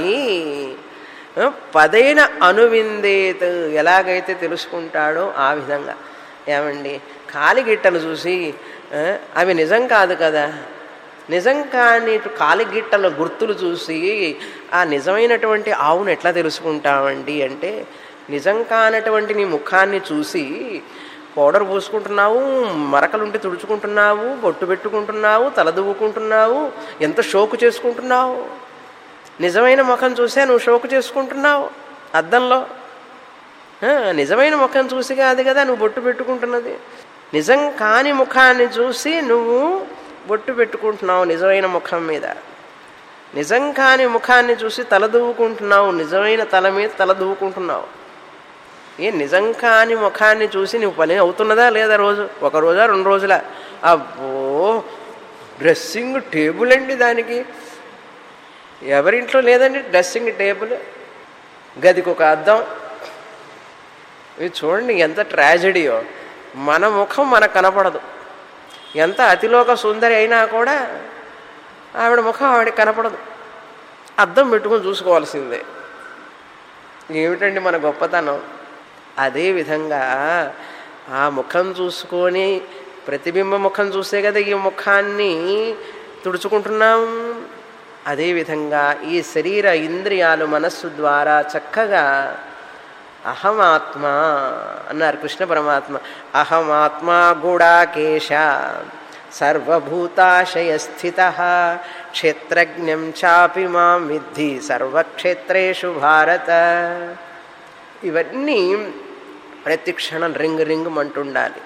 పదైన అనువిందేత్ ఎలాగైతే తెలుసుకుంటాడో ఆ విధంగా ఏమండి కాలిగిట్టలు చూసి ఆ, అవి నిజం కాదు కదా నిజం కాని కాలిగిట్టల గుర్తులు చూసి ఆ నిజమైనటువంటి ఆవును ఎట్లా తెలుసుకుంటామండి అంటే నిజం కానటువంటి నీ ముఖాన్ని చూసి పౌడర్ పూసుకుంటున్నావు మరకలుంటే తుడుచుకుంటున్నావు బొట్టు పెట్టుకుంటున్నావు తల దువ్వుకుంటున్నావు ఎంత షోకు చేసుకుంటున్నావు నిజమైన ముఖం చూసే నువ్వు షోకు చేసుకుంటున్నావు అద్దంలో ఆ, నిజమైన ముఖం చూసి కాదు కదా నువ్వు బొట్టు పెట్టుకుంటున్నది నిజం కాని ముఖాన్ని చూసి నువ్వు బొట్టు పెట్టుకుంటున్నావు నిజమైన ముఖం మీద నిజం కాని ముఖాన్ని చూసి తల దువ్వుకుంటున్నావు నిజమైన తల మీద తల దువ్వుకుంటున్నావు ఏ నిజం కాని ముఖాన్ని చూసి నువ్వు పని అవుతున్నదా లేదా రోజు ఒక రోజా రెండు రోజుల అబ్బో డ్రెస్సింగ్ టేబుల్ అండి దానికి ఎవరింట్లో లేదండి డ్రెస్సింగ్ టేబుల్ గదికి ఒక అద్దం ఇది చూడండి ఎంత ట్రాజడీయో మన ముఖం మనకు కనపడదు ఎంత అతిలోక సుందరి అయినా కూడా ఆవిడ ముఖం ఆవిడకి కనపడదు అద్దం పెట్టుకొని చూసుకోవాల్సిందే ఏమిటండి మన గొప్పతనం అదేవిధంగా ఆ ముఖం చూసుకొని ప్రతిబింబ ముఖం చూసే కదా ఈ ముఖాన్ని తుడుచుకుంటున్నాం అదేవిధంగా ఈ శరీర ఇంద్రియాలు మనస్సు ద్వారా చక్కగా అహమాత్మ అన్నారు కృష్ణ పరమాత్మ అహమాత్మా గూఢాకేశ సర్వభూతాశయ స్థిత క్షేత్రజ్ఞం చాపి మాం విద్ధి సర్వక్షేత్రేషు భారత ఇవన్నీ ప్రతి క్షణం రింగ్ రింగ్ అంటుండాలి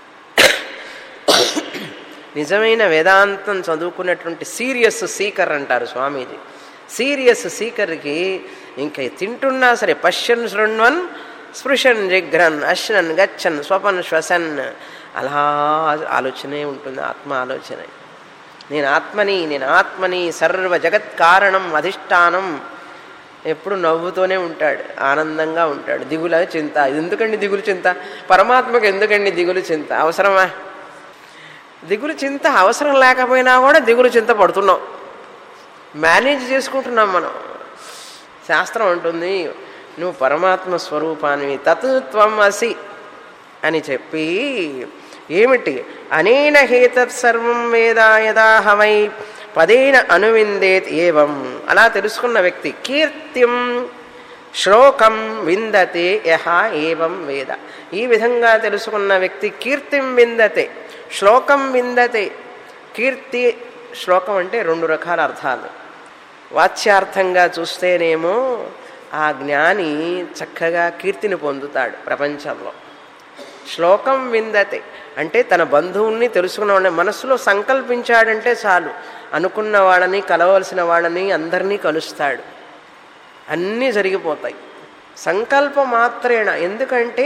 నిజమైన వేదాంతం చదువుకున్నటువంటి సీరియస్ సీకర్ అంటారు స్వామీజీ సీరియస్ సీకర్కి ఇంకా తింటున్నా సరే పశ్యన్ శృణ్వన్ స్పృశన్ జిఘ్రన్ అశ్నన్ గచ్చన్ స్వపన్ శ్వసన్ అలా ఆలోచనే ఉంటుంది ఆత్మ ఆలోచన నేను ఆత్మని నేను ఆత్మని సర్వ జగత్ కారణం అధిష్టానం ఎప్పుడు నవ్వుతూనే ఉంటాడు ఆనందంగా ఉంటాడు దిగుల చింత ఎందుకండి దిగులు చింత పరమాత్మకు ఎందుకండి దిగులు చింత అవసరమా దిగులు చింత అవసరం లేకపోయినా కూడా దిగులు చింత పడుతున్నాం మేనేజ్ చేసుకుంటున్నాం మనం శాస్త్రం ఉంటుంది నువ్వు పరమాత్మ స్వరూపానివి తత్వం అసి అని చెప్పి ఏమిటి అనేన హేతత్ సర్వం వేద యదా హవై పదేన అనువిందేత్ ఏవం అలా తెలుసుకున్న వ్యక్తి కీర్తిం శ్లోకం విందతే యహ ఏవం వేద ఈ విధంగా తెలుసుకున్న వ్యక్తి కీర్తిం విందతే శ్లోకం విందతే కీర్తి శ్లోకం అంటే రెండు రకాల అర్థాలు వాచ్యార్థంగా చూస్తేనేమో ఆ జ్ఞాని చక్కగా కీర్తిని పొందుతాడు ప్రపంచంలో శ్లోకం విందతే అంటే తన బంధువుల్ని తెలుసుకున్న మనసులో సంకల్పించాడంటే చాలు అనుకున్న వాళ్ళని కలవలసిన వాళ్ళని అందరినీ కలుస్తాడు అన్నీ జరిగిపోతాయి సంకల్పం మాత్రేణ ఎందుకంటే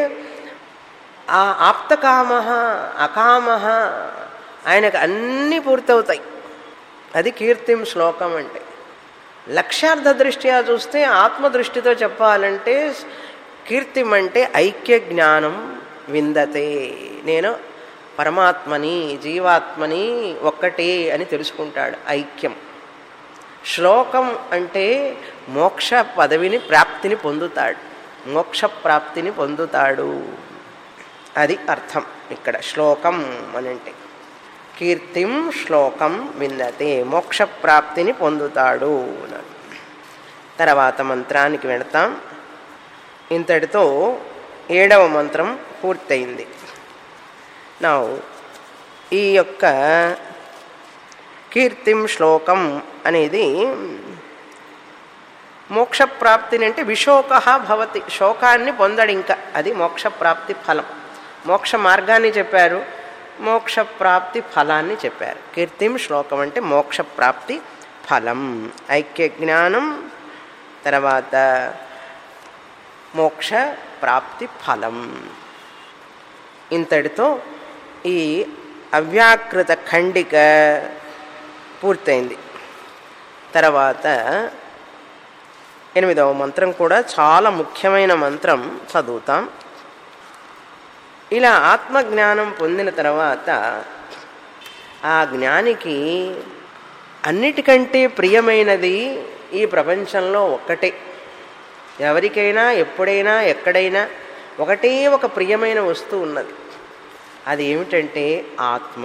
ఆ ఆప్తకామ అకామ ఆయనకు అన్నీ పూర్తవుతాయి అది కీర్తిం శ్లోకం అంటే లక్ష్యార్థ దృష్ట్యా చూస్తే ఆత్మదృష్టితో చెప్పాలంటే కీర్తిం అంటే ఐక్య జ్ఞానం విందతే నేను పరమాత్మని జీవాత్మని ఒక్కటే అని తెలుసుకుంటాడు ఐక్యం శ్లోకం అంటే మోక్ష పదవిని ప్రాప్తిని పొందుతాడు మోక్ష ప్రాప్తిని పొందుతాడు అది అర్థం ఇక్కడ శ్లోకం అని అంటే కీర్తిం శ్లోకం విందతే మోక్ష ప్రాప్తిని పొందుతాడు అన్నాడు తర్వాత మంత్రానికి వెళతాం ఇంతటితో ఏడవ మంత్రం పూర్తయింది నా ఈ యొక్క కీర్తిం శ్లోకం అనేది మోక్షప్రాప్తిని అంటే విశోక భవతి శోకాన్ని పొందడు ఇంకా అది మోక్షప్రాప్తి ఫలం మోక్ష మార్గాన్ని చెప్పారు మోక్షప్రాప్తి ఫలాన్ని చెప్పారు కీర్తిం శ్లోకం అంటే మోక్షప్రాప్తి ఫలం ఐక్య జ్ఞానం తర్వాత మోక్ష ప్రాప్తి ఫలం ఇంతటితో ఈ అవ్యాకృత ఖండిక పూర్తయింది తర్వాత ఎనిమిదవ మంత్రం కూడా చాలా ముఖ్యమైన మంత్రం చదువుతాం ఇలా ఆత్మజ్ఞానం పొందిన తర్వాత ఆ జ్ఞానికి అన్నిటికంటే ప్రియమైనది ఈ ప్రపంచంలో ఒక్కటే ఎవరికైనా ఎప్పుడైనా ఎక్కడైనా ఒకటే ఒక ప్రియమైన వస్తువు ఉన్నది అది ఏమిటంటే ఆత్మ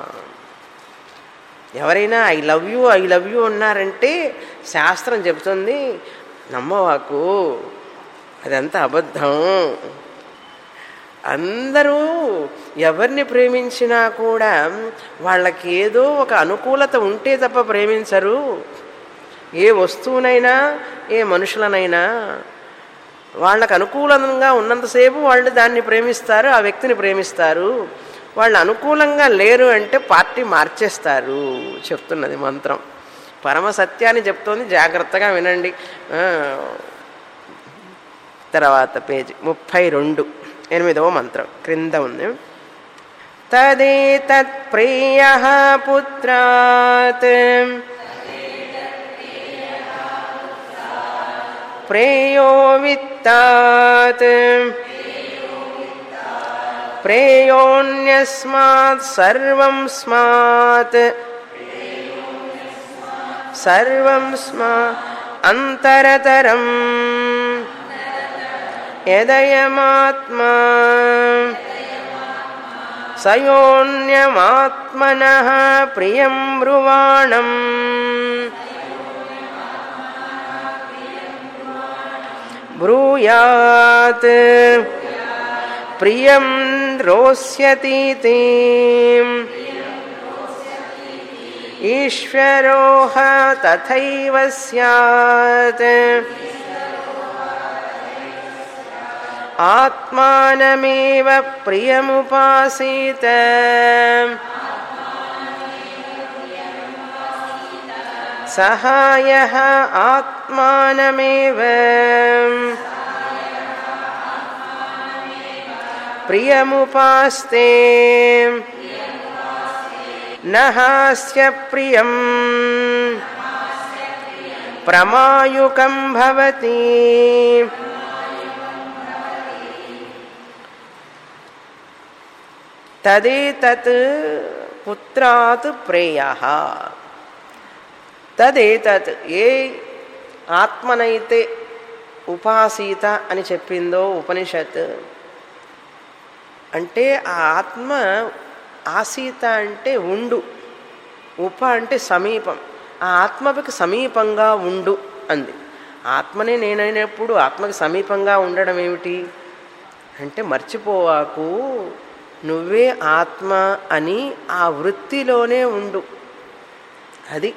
ఎవరైనా I love you I love you అన్నారంటే శాస్త్రం చెబుతుంది నమ్మవాకు అదంతా అబద్ధం అందరూ ఎవరిని ప్రేమించినా కూడా వాళ్ళకి ఏదో ఒక అనుకూలత ఉంటే తప్ప ప్రేమించరు ఏ వస్తువునైనా ఏ మనుషులనైనా వాళ్ళకు అనుకూలంగా ఉన్నంతసేపు వాళ్ళు దాన్ని ప్రేమిస్తారు ఆ వ్యక్తిని ప్రేమిస్తారు వాళ్ళు అనుకూలంగా లేరు అంటే పార్టీ మార్చేస్తారు చెప్తున్నది మంత్రం పరమ సత్యాన్ని చెప్తోంది జాగ్రత్తగా వినండి తర్వాత పేజీ ముప్పై రెండు ఎనిమిదవ మంత్రం క్రింద ఉంది తదేతత్ ప్రియ పుత్రాత్ ప్రేయో విత్తాత్ ప్రేయోన్యస్మాత్ సర్వం స్మాత్ సర్వం స్మా అంతరతరం యదయమాత్మా సయోన్యమాత్మన ప్రియం బ్రువాణం బ్రూయాత్ ప్రియం రోస్యతీతి ఈశ్వరోహ తథైవ స్యాత్ ఆత్మానమేవ ప్రియముపాసీత సహాయ ఆత్మానమేవ ప్రియముపాస్తే నహాస్య ప్రియం ప్రమాయుకం భవతి తదేతత్ పుత్రాత్ ప్రేయ తదేతత్ ఏ ఆత్మనైతే ఉపాసీత అని చెప్పిందో ఉపనిషత్ అంటే ఆ ఆత్మ ఆసీత అంటే ఉండు ఉప అంటే సమీపం ఆ ఆత్మకి సమీపంగా ఉండు అంది ఆత్మనే నేనైనప్పుడు ఆత్మకి సమీపంగా ఉండడం ఏమిటి అంటే మర్చిపోవాకు నువ్వే ఆత్మ అని ఆ వృత్తిలోనే ఉండు అది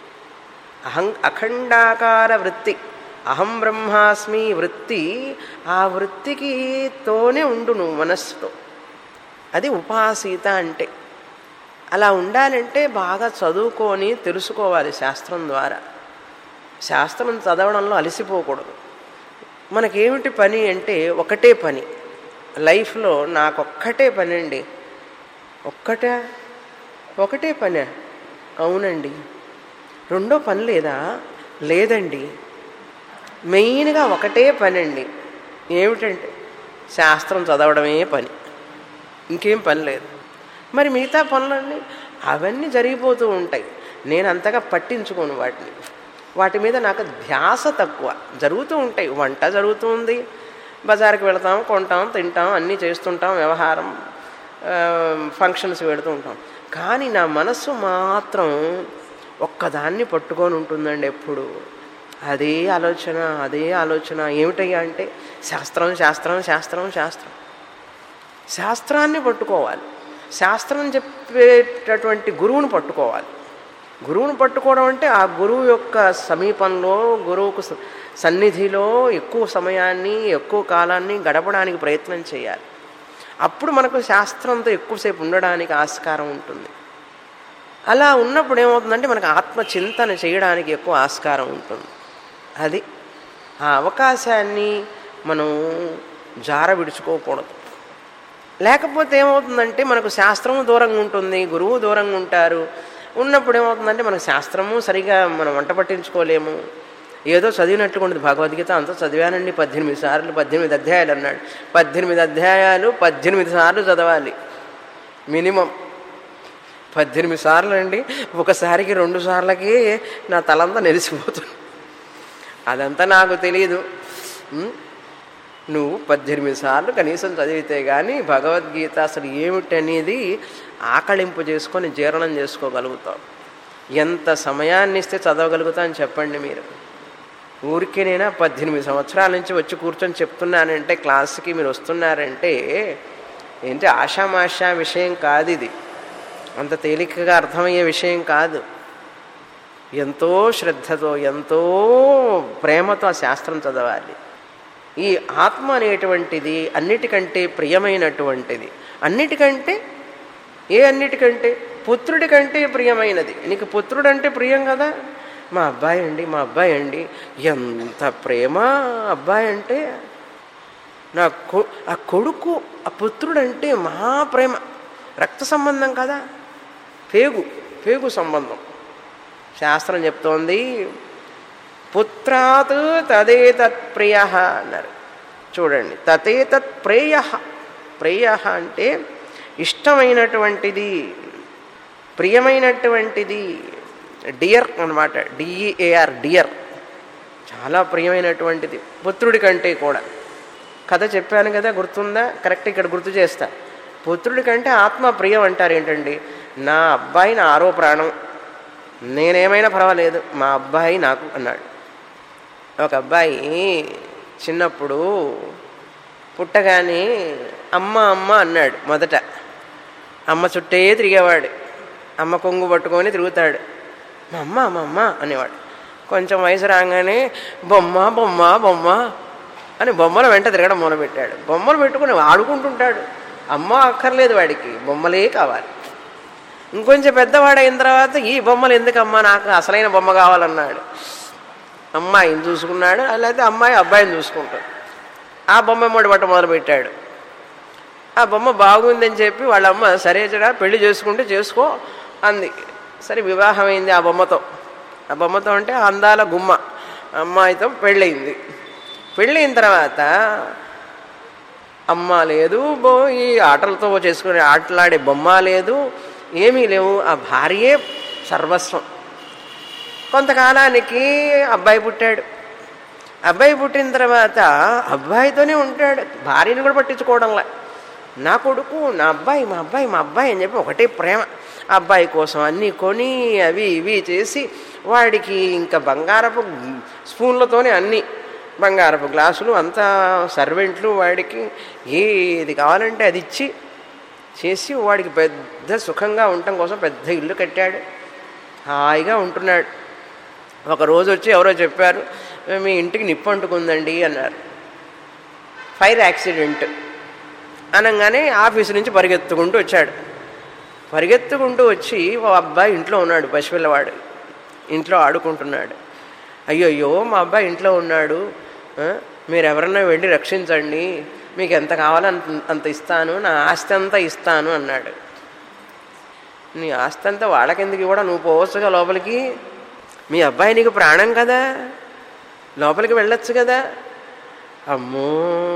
అహం అఖండాకార వృత్తి అహం బ్రహ్మాస్మి వృత్తి ఆ వృత్తికి తోనే ఉండు నువ్వు మనస్సుతో అది ఉపాసీత అంటే అలా ఉండాలంటే బాగా చదువుకొని తెలుసుకోవాలి శాస్త్రం ద్వారా శాస్త్రం చదవడంలో అలసిపోకూడదు మనకేమిటి పని అంటే ఒకటే పని లైఫ్లో నాకొక్కటే పని అండి ఒక్కటే ఒకటే పని అవునండి రెండో పని లేదా లేదండి మెయిన్గా ఒకటే పని అండి ఏమిటంటే శాస్త్రం చదవడమే పని ఇంకేం పని లేదు మరి మిగతా పనులన్నీ అవన్నీ జరిగిపోతూ ఉంటాయి నేను అంతగా పట్టించుకోను వాటిని వాటి మీద నాకు ధ్యాస తక్కువ జరుగుతూ ఉంటాయి వంట జరుగుతుంది బజార్కి వెళతాం కొంటాం తింటాం అన్నీ చేస్తుంటాం వ్యవహారం ఫంక్షన్స్ పెడుతూ ఉంటాం కానీ నా మనస్సు మాత్రం ఒక్కదాన్ని పట్టుకొని ఉంటుందండి ఎప్పుడు అదే ఆలోచన అదే ఆలోచన ఏమిటయ్యా అంటే శాస్త్రం శాస్త్రం శాస్త్రం శాస్త్రం శాస్త్రాన్ని పట్టుకోవాలి శాస్త్రం చెప్పేటటువంటి గురువుని పట్టుకోవాలి గురువుని పట్టుకోవడం అంటే ఆ గురువు యొక్క సమీపంలో గురువుకు సన్నిధిలో ఎక్కువ సమయాన్ని ఎక్కువ కాలాన్ని గడపడానికి ప్రయత్నం చేయాలి అప్పుడు మనకు శాస్త్రంతో ఎక్కువసేపు ఉండడానికి ఆస్కారం ఉంటుంది అలా ఉన్నప్పుడు ఏమవుతుందంటే మనకు ఆత్మచింతన చేయడానికి ఎక్కువ ఆస్కారం ఉంటుంది అది ఆ అవకాశాన్ని మనం జార విడుచుకోకూడదు లేకపోతే ఏమవుతుందంటే మనకు శాస్త్రము దూరంగా ఉంటుంది గురువు దూరంగా ఉంటారు ఉన్నప్పుడు ఏమవుతుందంటే మనకు శాస్త్రము సరిగా మనం వంట పట్టించుకోలేము ఏదో చదివినట్టుగా ఉంటుంది భగవద్గీత అంతా చదివానండి పద్దెనిమిది సార్లు పద్దెనిమిది అధ్యాయాలు అన్నాడు పద్దెనిమిది అధ్యాయాలు పద్దెనిమిది సార్లు చదవాలి మినిమం పద్దెనిమిది సార్లు అండి ఒకసారికి రెండు సార్లకి నా తలంతా నెరిసిపోతుంది అదంతా నాకు తెలియదు నువ్వు పద్దెనిమిది సార్లు కనీసం చదివితే కానీ భగవద్గీత అసలు ఏమిటనేది ఆకళింపు చేసుకొని జీర్ణం చేసుకోగలుగుతావు ఎంత సమయాన్ని ఇస్తే చదవగలుగుతా అని చెప్పండి మీరు ఊరికే నేను పద్దెనిమిది సంవత్సరాల నుంచి వచ్చి కూర్చొని చెప్తున్నానంటే క్లాస్కి మీరు వస్తున్నారంటే ఏంటి ఆషామాషా విషయం కాదు ఇది అంత తేలికగా అర్థమయ్యే విషయం కాదు ఎంతో శ్రద్ధతో ఎంతో ప్రేమతో ఆ శాస్త్రం చదవాలి ఈ ఆత్మ అనేటువంటిది అన్నిటికంటే ప్రియమైనటువంటిది అన్నిటికంటే ఏ అన్నిటికంటే పుత్రుడి కంటే ప్రియమైనది నీకు పుత్రుడు అంటే ప్రియం కదా మా అబ్బాయి అండి మా అబ్బాయి అండి ఎంత ప్రేమ అబ్బాయి అంటే నా కొ ఆ కొడుకు ఆ పుత్రుడు అంటే మహాప్రేమ రక్త సంబంధం కదా పేగు పేగు సంబంధం శాస్త్రం చెప్తోంది పుత్రాత్ తదేతత్ ప్రియ అన్నారు చూడండి తతేతత్ ప్రేయ ప్రేయ అంటే ఇష్టమైనటువంటిది ప్రియమైనటువంటిది డియర్ అనమాట డిఈఏఆర్ డియర్ చాలా ప్రియమైనటువంటిది పుత్రుడి కంటే కూడా కథ చెప్పాను కదా గుర్తుందా కరెక్ట్ ఇక్కడ గుర్తు చేస్తా పుత్రుడి కంటే ఆత్మ ప్రియం అంటారు ఏంటండి నా అబ్బాయి నా ఆరో ప్రాణం నేనేమైనా పర్వాలేదు మా అబ్బాయి నాకు అన్నాడు ఒక అబ్బాయి చిన్నప్పుడు పుట్టగానే అమ్మ అమ్మ అన్నాడు మొదట అమ్మ చుట్టే తిరిగేవాడు అమ్మ కొంగు పట్టుకొని తిరుగుతాడు మా అమ్మ మా అమ్మ అనేవాడు కొంచెం వయసు రాగానే బొమ్మ బొమ్మ బొమ్మ అని బొమ్మల వెంట తిరగడం మొదలుపెట్టాడు బొమ్మలు పెట్టుకుని ఆడుకుంటుంటాడు అమ్మ అక్కర్లేదు వాడికి బొమ్మలే కావాలి ఇంకొంచెం పెద్దవాడైన తర్వాత ఈ బొమ్మలు ఎందుకమ్మా నాకు అసలైన బొమ్మ కావాలన్నాడు అమ్మాయిని చూసుకున్నాడు లేకపోతే అమ్మాయి అబ్బాయిని చూసుకుంటాడు ఆ బొమ్మ మొడి పట్ట మొదలుపెట్టాడు ఆ బొమ్మ బాగుందని చెప్పి వాళ్ళ అమ్మ సరే జరా పెళ్లి చేసుకుంటే చేసుకో అంది సరే వివాహం అయింది ఆ బొమ్మతో ఆ బొమ్మతో అంటే అందాల గుమ్మ అమ్మాయితో పెళ్ళయింది పెళ్ళయిన తర్వాత అమ్మ లేదు బో ఈ ఆటలతో చేసుకునే ఆటలాడే బొమ్మ లేదు ఏమీ లేవు ఆ భార్యే సర్వస్వం కొంతకాలానికి అబ్బాయి పుట్టాడు అబ్బాయి పుట్టిన తర్వాత అబ్బాయితోనే ఉంటాడు భార్యని కూడా పట్టించుకోవడంలా నా కొడుకు నా అబ్బాయి మా అబ్బాయి మా అబ్బాయి అని చెప్పి ఒకటే ప్రేమ ఆ అబ్బాయి కోసం అన్నీ కొని అవి ఇవి చేసి వాడికి ఇంకా బంగారపు స్పూన్లతోనే అన్నీ బంగారపు గ్లాసులు అంతా సర్వెంట్లు వాడికి ఏది కావాలంటే అది ఇచ్చి చేసి వాడికి పెద్ద సుఖంగా ఉండటం కోసం పెద్ద ఇల్లు కట్టాడు హాయిగా ఉంటున్నాడు ఒక రోజు వచ్చి ఎవరో చెప్పారు మీ ఇంటికి నిప్పు అంటుకుందండి అన్నారు ఫైర్ యాక్సిడెంట్ అనగానే ఆఫీసు నుంచి పరిగెత్తుకుంటూ వచ్చాడు పరిగెత్తుకుంటూ వచ్చి ఓ అబ్బాయి ఇంట్లో ఉన్నాడు పసిపిల్లవాడు ఇంట్లో ఆడుకుంటున్నాడు అయ్యయ్యో మా అబ్బాయి ఇంట్లో ఉన్నాడు ఆ, మీరు ఎవరన్నా వెళ్ళి రక్షించండి మీకు ఎంత కావాలంత అంత ఇస్తాను నా ఆస్తి అంతా ఇస్తాను అన్నాడు నీ ఆస్తి అంతా వాళ్ళకెందుకు కూడా నువ్వు పోవచ్చుగా లోపలికి మీ అబ్బాయి నీకు ప్రాణం కదా లోపలికి వెళ్ళొచ్చు కదా అమ్మో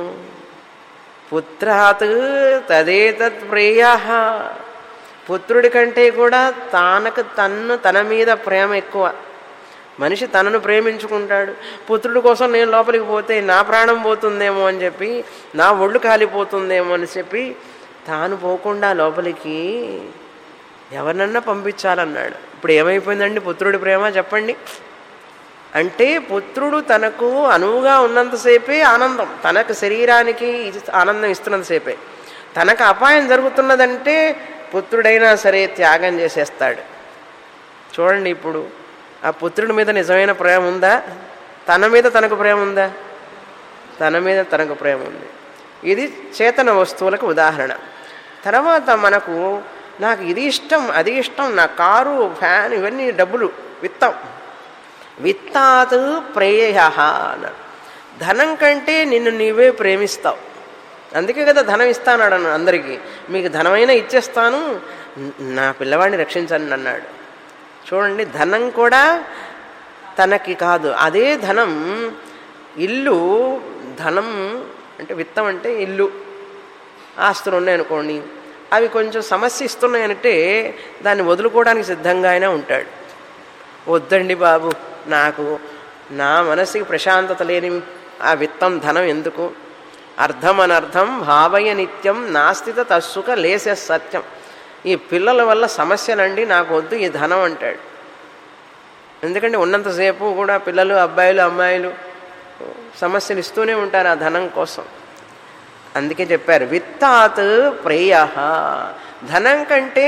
పుత్రాత్ తదేతత్ ప్రేయ పుత్రుడి కంటే కూడా తానకు తన్ను తన మీద ప్రేమ ఎక్కువ మనిషి తనను ప్రేమించుకుంటాడు పుత్రుడి కోసం నేను లోపలికి పోతే నా ప్రాణం పోతుందేమో అని చెప్పి నా ఒళ్ళు కాలిపోతుందేమో అని చెప్పి తాను పోకుండా లోపలికి ఎవరినన్నా పంపించాలన్నాడు ఇప్పుడు ఏమైపోయిందండి పుత్రుడి ప్రేమ చెప్పండి అంటే పుత్రుడు తనకు అనువుగా ఉన్నంతసేపే ఆనందం తనకు శరీరానికి ఇది ఆనందం ఇస్తున్నంతసేపే తనకు అపాయం జరుగుతున్నదంటే పుత్రుడైనా సరే త్యాగం చేసేస్తాడు చూడండి ఇప్పుడు ఆ పుత్రుడి మీద నిజమైన ప్రేమ ఉందా తన మీద తనకు ప్రేమ ఉందా తన మీద తనకు ప్రేమ ఉంది ఇది చేతన వస్తువులకు ఉదాహరణ తర్వాత మనకు నాకు ఇది ఇష్టం అది ఇష్టం నా కారు ఫ్యాన్ ఇవన్నీ డబ్బులు విత్తం విత్తాత్ ప్రేయ అన్నాడు ధనం కంటే నిన్ను నీవే ప్రేమిస్తావు అందుకే కదా ధనం ఇస్తానాడు అన్న అందరికీ మీకు ధనమైనా ఇచ్చేస్తాను న- నా పిల్లవాడిని రక్షించండి అన్నాడు చూడండి ధనం కూడా తనకి కాదు అదే ధనం ఇల్లు ధనం అంటే విత్తం అంటే ఇల్లు ఆస్తులు ఉన్నాయనుకోండి అవి కొంచెం సమస్య ఇస్తున్నాయంటే దాన్ని వదులుకోవడానికి సిద్ధంగా అయినా ఉంటాడు వద్దండి బాబు నాకు నా మనసుకి ప్రశాంతత లేని ఆ విత్తం ధనం ఎందుకు అర్థం అనర్థం భావయ నిత్యం నాస్తిత తస్సుక లేసే సత్యం ఈ పిల్లల వల్ల సమస్యలండి నాకు వద్దు ఈ ధనం అంటాడు ఎందుకంటే ఉన్నంతసేపు కూడా పిల్లలు అబ్బాయిలు అమ్మాయిలు సమస్యలు ఇస్తూనే ఉంటారు ఆ ధనం కోసం అందుకే చెప్పారు విత్తాత్ ప్రేయ ధనం కంటే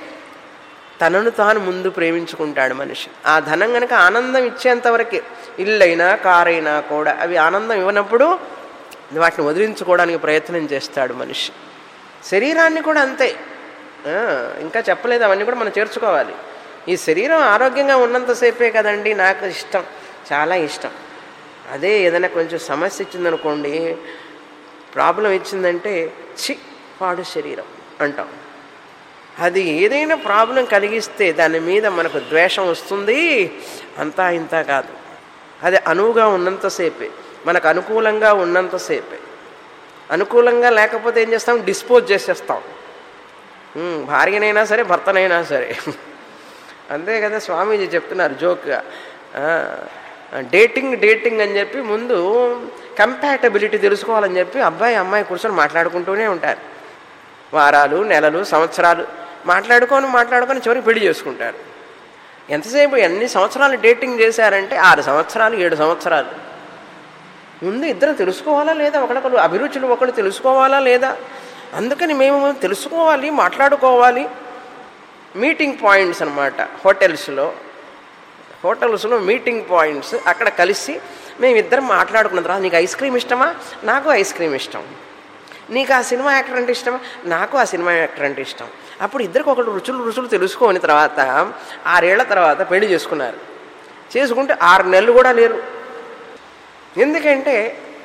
తనను తాను ముందు ప్రేమించుకుంటాడు మనిషి ఆ ధనం కనుక ఆనందం ఇచ్చేంతవరకే ఇల్లైనా కారైనా కూడా అవి ఆనందం ఇవ్వనప్పుడు వాటిని వదిలించుకోవడానికి ప్రయత్నం చేస్తాడు మనిషి శరీరాన్ని కూడా అంతే ఆ, ఇంకా చెప్పలేదు అవన్నీ కూడా మనం చేర్చుకోవాలి ఈ శరీరం ఆరోగ్యంగా ఉన్నంతసేపే కదండి నాకు ఇష్టం చాలా ఇష్టం అదే ఏదైనా కొంచెం సమస్య ఇచ్చిందనుకోండి ప్రాబ్లం ఇచ్చిందంటే చి పాడు శరీరం అంటాం అది ఏదైనా ప్రాబ్లం కలిగిస్తే దాని మీద మనకు ద్వేషం వస్తుంది అంతా ఇంత కాదు అది అనువుగా ఉన్నంతసేపే మనకు అనుకూలంగా ఉన్నంతసేపే అనుకూలంగా లేకపోతే ఏం చేస్తాం డిస్పోజ్ చేసేస్తాం ఉమ్, భార్యనైనా సరే భర్తనైనా సరే అంతే కదా స్వామీజీ చెప్తున్నారు జోక్గా డేటింగ్ డేటింగ్ అని చెప్పి ముందు కంపాటబిలిటీ తెలుసుకోవాలని చెప్పి అబ్బాయి అమ్మాయి కూర్చొని మాట్లాడుకుంటూనే ఉంటారు వారాలు నెలలు సంవత్సరాలు మాట్లాడుకొని మాట్లాడుకొని చివరికి పెళ్లి చేసుకుంటారు ఎంతసేపు ఎన్ని సంవత్సరాలు డేటింగ్ చేశారంటే ఆరు సంవత్సరాలు ఏడు సంవత్సరాలు ముందు ఇద్దరు తెలుసుకోవాలా లేదా ఒకడొకరు అభిరుచులు ఒకడు తెలుసుకోవాలా లేదా అందుకని మేము తెలుసుకోవాలి మాట్లాడుకోవాలి మీటింగ్ పాయింట్స్ అనమాట హోటల్స్లో హోటల్స్లో మీటింగ్ పాయింట్స్ అక్కడ కలిసి మేమిద్దరం మాట్లాడుకున్న తర్వాత నీకు ఐస్ క్రీమ్ ఇష్టమా నాకు ఐస్ క్రీమ్ ఇష్టం నీకు ఆ సినిమా యాక్టర్ అంటే ఇష్టమా నాకు ఆ సినిమా యాక్టర్ అంటే ఇష్టం అప్పుడు ఇద్దరికి ఒకటి రుచులు రుచులు తెలుసుకొని తర్వాత ఆరేళ్ల తర్వాత పెళ్లి చేసుకున్నారు చేసుకుంటే ఆరు నెలలు కూడా లేరు ఎందుకంటే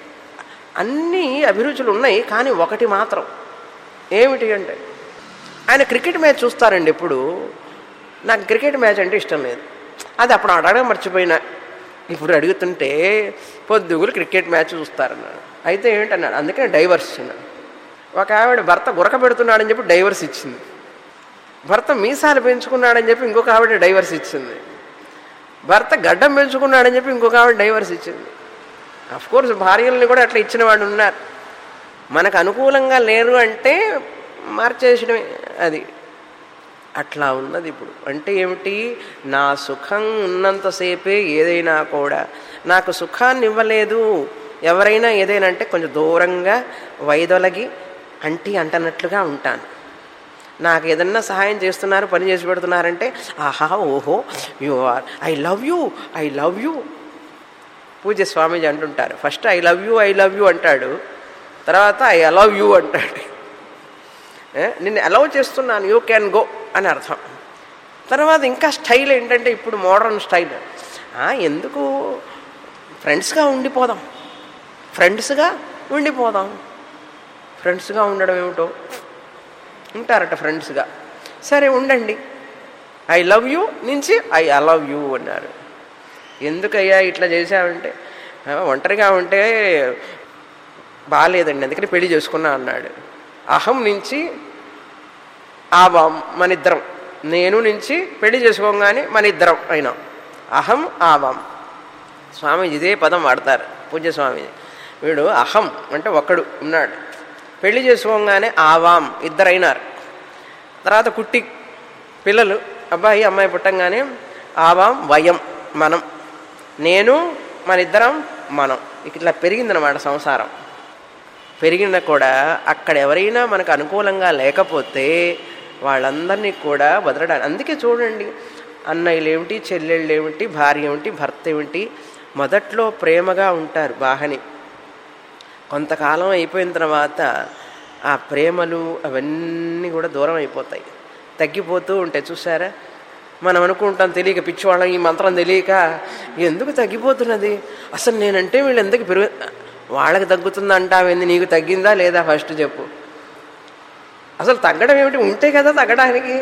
అన్ని అభిరుచులు ఉన్నాయి కానీ ఒకటి మాత్రం ఏమిటి అంటే ఆయన క్రికెట్ మ్యాచ్ చూస్తారండి ఎప్పుడు నాకు క్రికెట్ మ్యాచ్ అంటే ఇష్టం లేదు అది అప్పుడు అడగడం మర్చిపోయినా ఇప్పుడు అడుగుతుంటే పొద్దుగులు క్రికెట్ మ్యాచ్ చూస్తారన్నాడు అయితే ఏంటన్నాడు అందుకని డైవర్స్ ఇచ్చినాడు ఒక ఆవిడ భర్త గురక పెడుతున్నాడని చెప్పి డైవర్స్ ఇచ్చింది భర్త మీసాలు పెంచుకున్నాడని చెప్పి ఇంకొక ఆవిడ డైవర్స్ ఇచ్చింది భర్త గడ్డం పెంచుకున్నాడని చెప్పి ఇంకొక ఆవిడ డైవర్స్ ఇచ్చింది అఫ్ కోర్స్ భార్యల్ని కూడా అట్లా ఇచ్చిన వాడు ఉన్నారు మనకు అనుకూలంగా లేరు అంటే మార్చేసడమే అది అట్లా ఉన్నది ఇప్పుడు అంటే ఏమిటి నా సుఖం ఉన్నంతసేపే ఏదైనా కూడా నాకు సుఖాన్ని ఇవ్వలేదు ఎవరైనా ఏదైనా అంటే కొంచెం దూరంగా వైదొలగి అంటి అంటనట్లుగా ఉంటాను నాకు ఏదన్నా సహాయం చేస్తున్నారు పని చేసి పెడుతున్నారంటే ఆహా ఓహో you are I love you I love you పూజ స్వామీజీ అంటుంటారు first I love you I love you అంటాడు తర్వాత ఐ అలవ్ యూ అంటాడు ఏ? నిన్ను అలవ్ చేస్తున్నాను యూ క్యాన్ గో అని అర్థం తర్వాత ఇంకా స్టైల్ ఏంటంటే ఇప్పుడు మోడర్న్ స్టైల్ ఆ, ఎందుకు ఫ్రెండ్స్గా ఉండిపోదాం ఫ్రెండ్స్గా ఉండిపోదాం ఫ్రెండ్స్గా ఉండడం ఏమిటో ఉంటారట ఫ్రెండ్స్గా సరే ఉండండి ఐ లవ్ యూ నుంచి ఐ అలవ్ యూ అన్నారు ఎందుకయ్యా ఇట్లా చేశావంటే "ఆ, ఒంటరిగా ఉంటే బాగాలేదండి అందుకని పెళ్లి చేసుకున్నా అన్నాడు అహం నుంచి ఆవాం మన ఇద్దరం నేను నుంచి పెళ్లి చేసుకోగానే మన ఇద్దరం అయినాం అహం ఆవాం స్వామి ఇదే పదం వాడతారు పూజ్య స్వామి వీడు అహం అంటే ఒక్కడు ఉన్నాడు పెళ్లి చేసుకోగానే ఆవాం ఇద్దరైనారు తర్వాత కుట్టి పిల్లలు అబ్బాయి అమ్మాయి పుట్టంగానే ఆవాం వయం మనం నేను మన ఇద్దరం మనం ఇట్లా పెరిగిందనమాట సంసారం పెరిగిన కూడా అక్కడ ఎవరైనా మనకు అనుకూలంగా లేకపోతే వాళ్ళందరినీ కూడా వదలడానికి అందుకే చూడండి అన్నయ్యలు ఏమిటి చెల్లెళ్ళు ఏమిటి భార్య ఏమిటి భర్త ఏమిటి మొదట్లో ప్రేమగా ఉంటారు బాగానే కొంతకాలం అయిపోయిన తర్వాత ఆ ప్రేమలు అవన్నీ కూడా దూరం అయిపోతాయి తగ్గిపోతూ ఉంటాయి చూసారా మనం అనుకుంటాం తెలియక పిచ్చివాళ్ళం ఈ మంత్రం తెలియక ఎందుకు తగ్గిపోతున్నది అసలు నేనంటే వీళ్ళు ఎందుకు పెరుగు వాళ్ళకి తగ్గుతుందా అంటావేంది నీకు తగ్గిందా లేదా ఫస్ట్ చెప్పు అసలు తగ్గడం ఏమిటి ఉంటే కదా తగ్గడానికి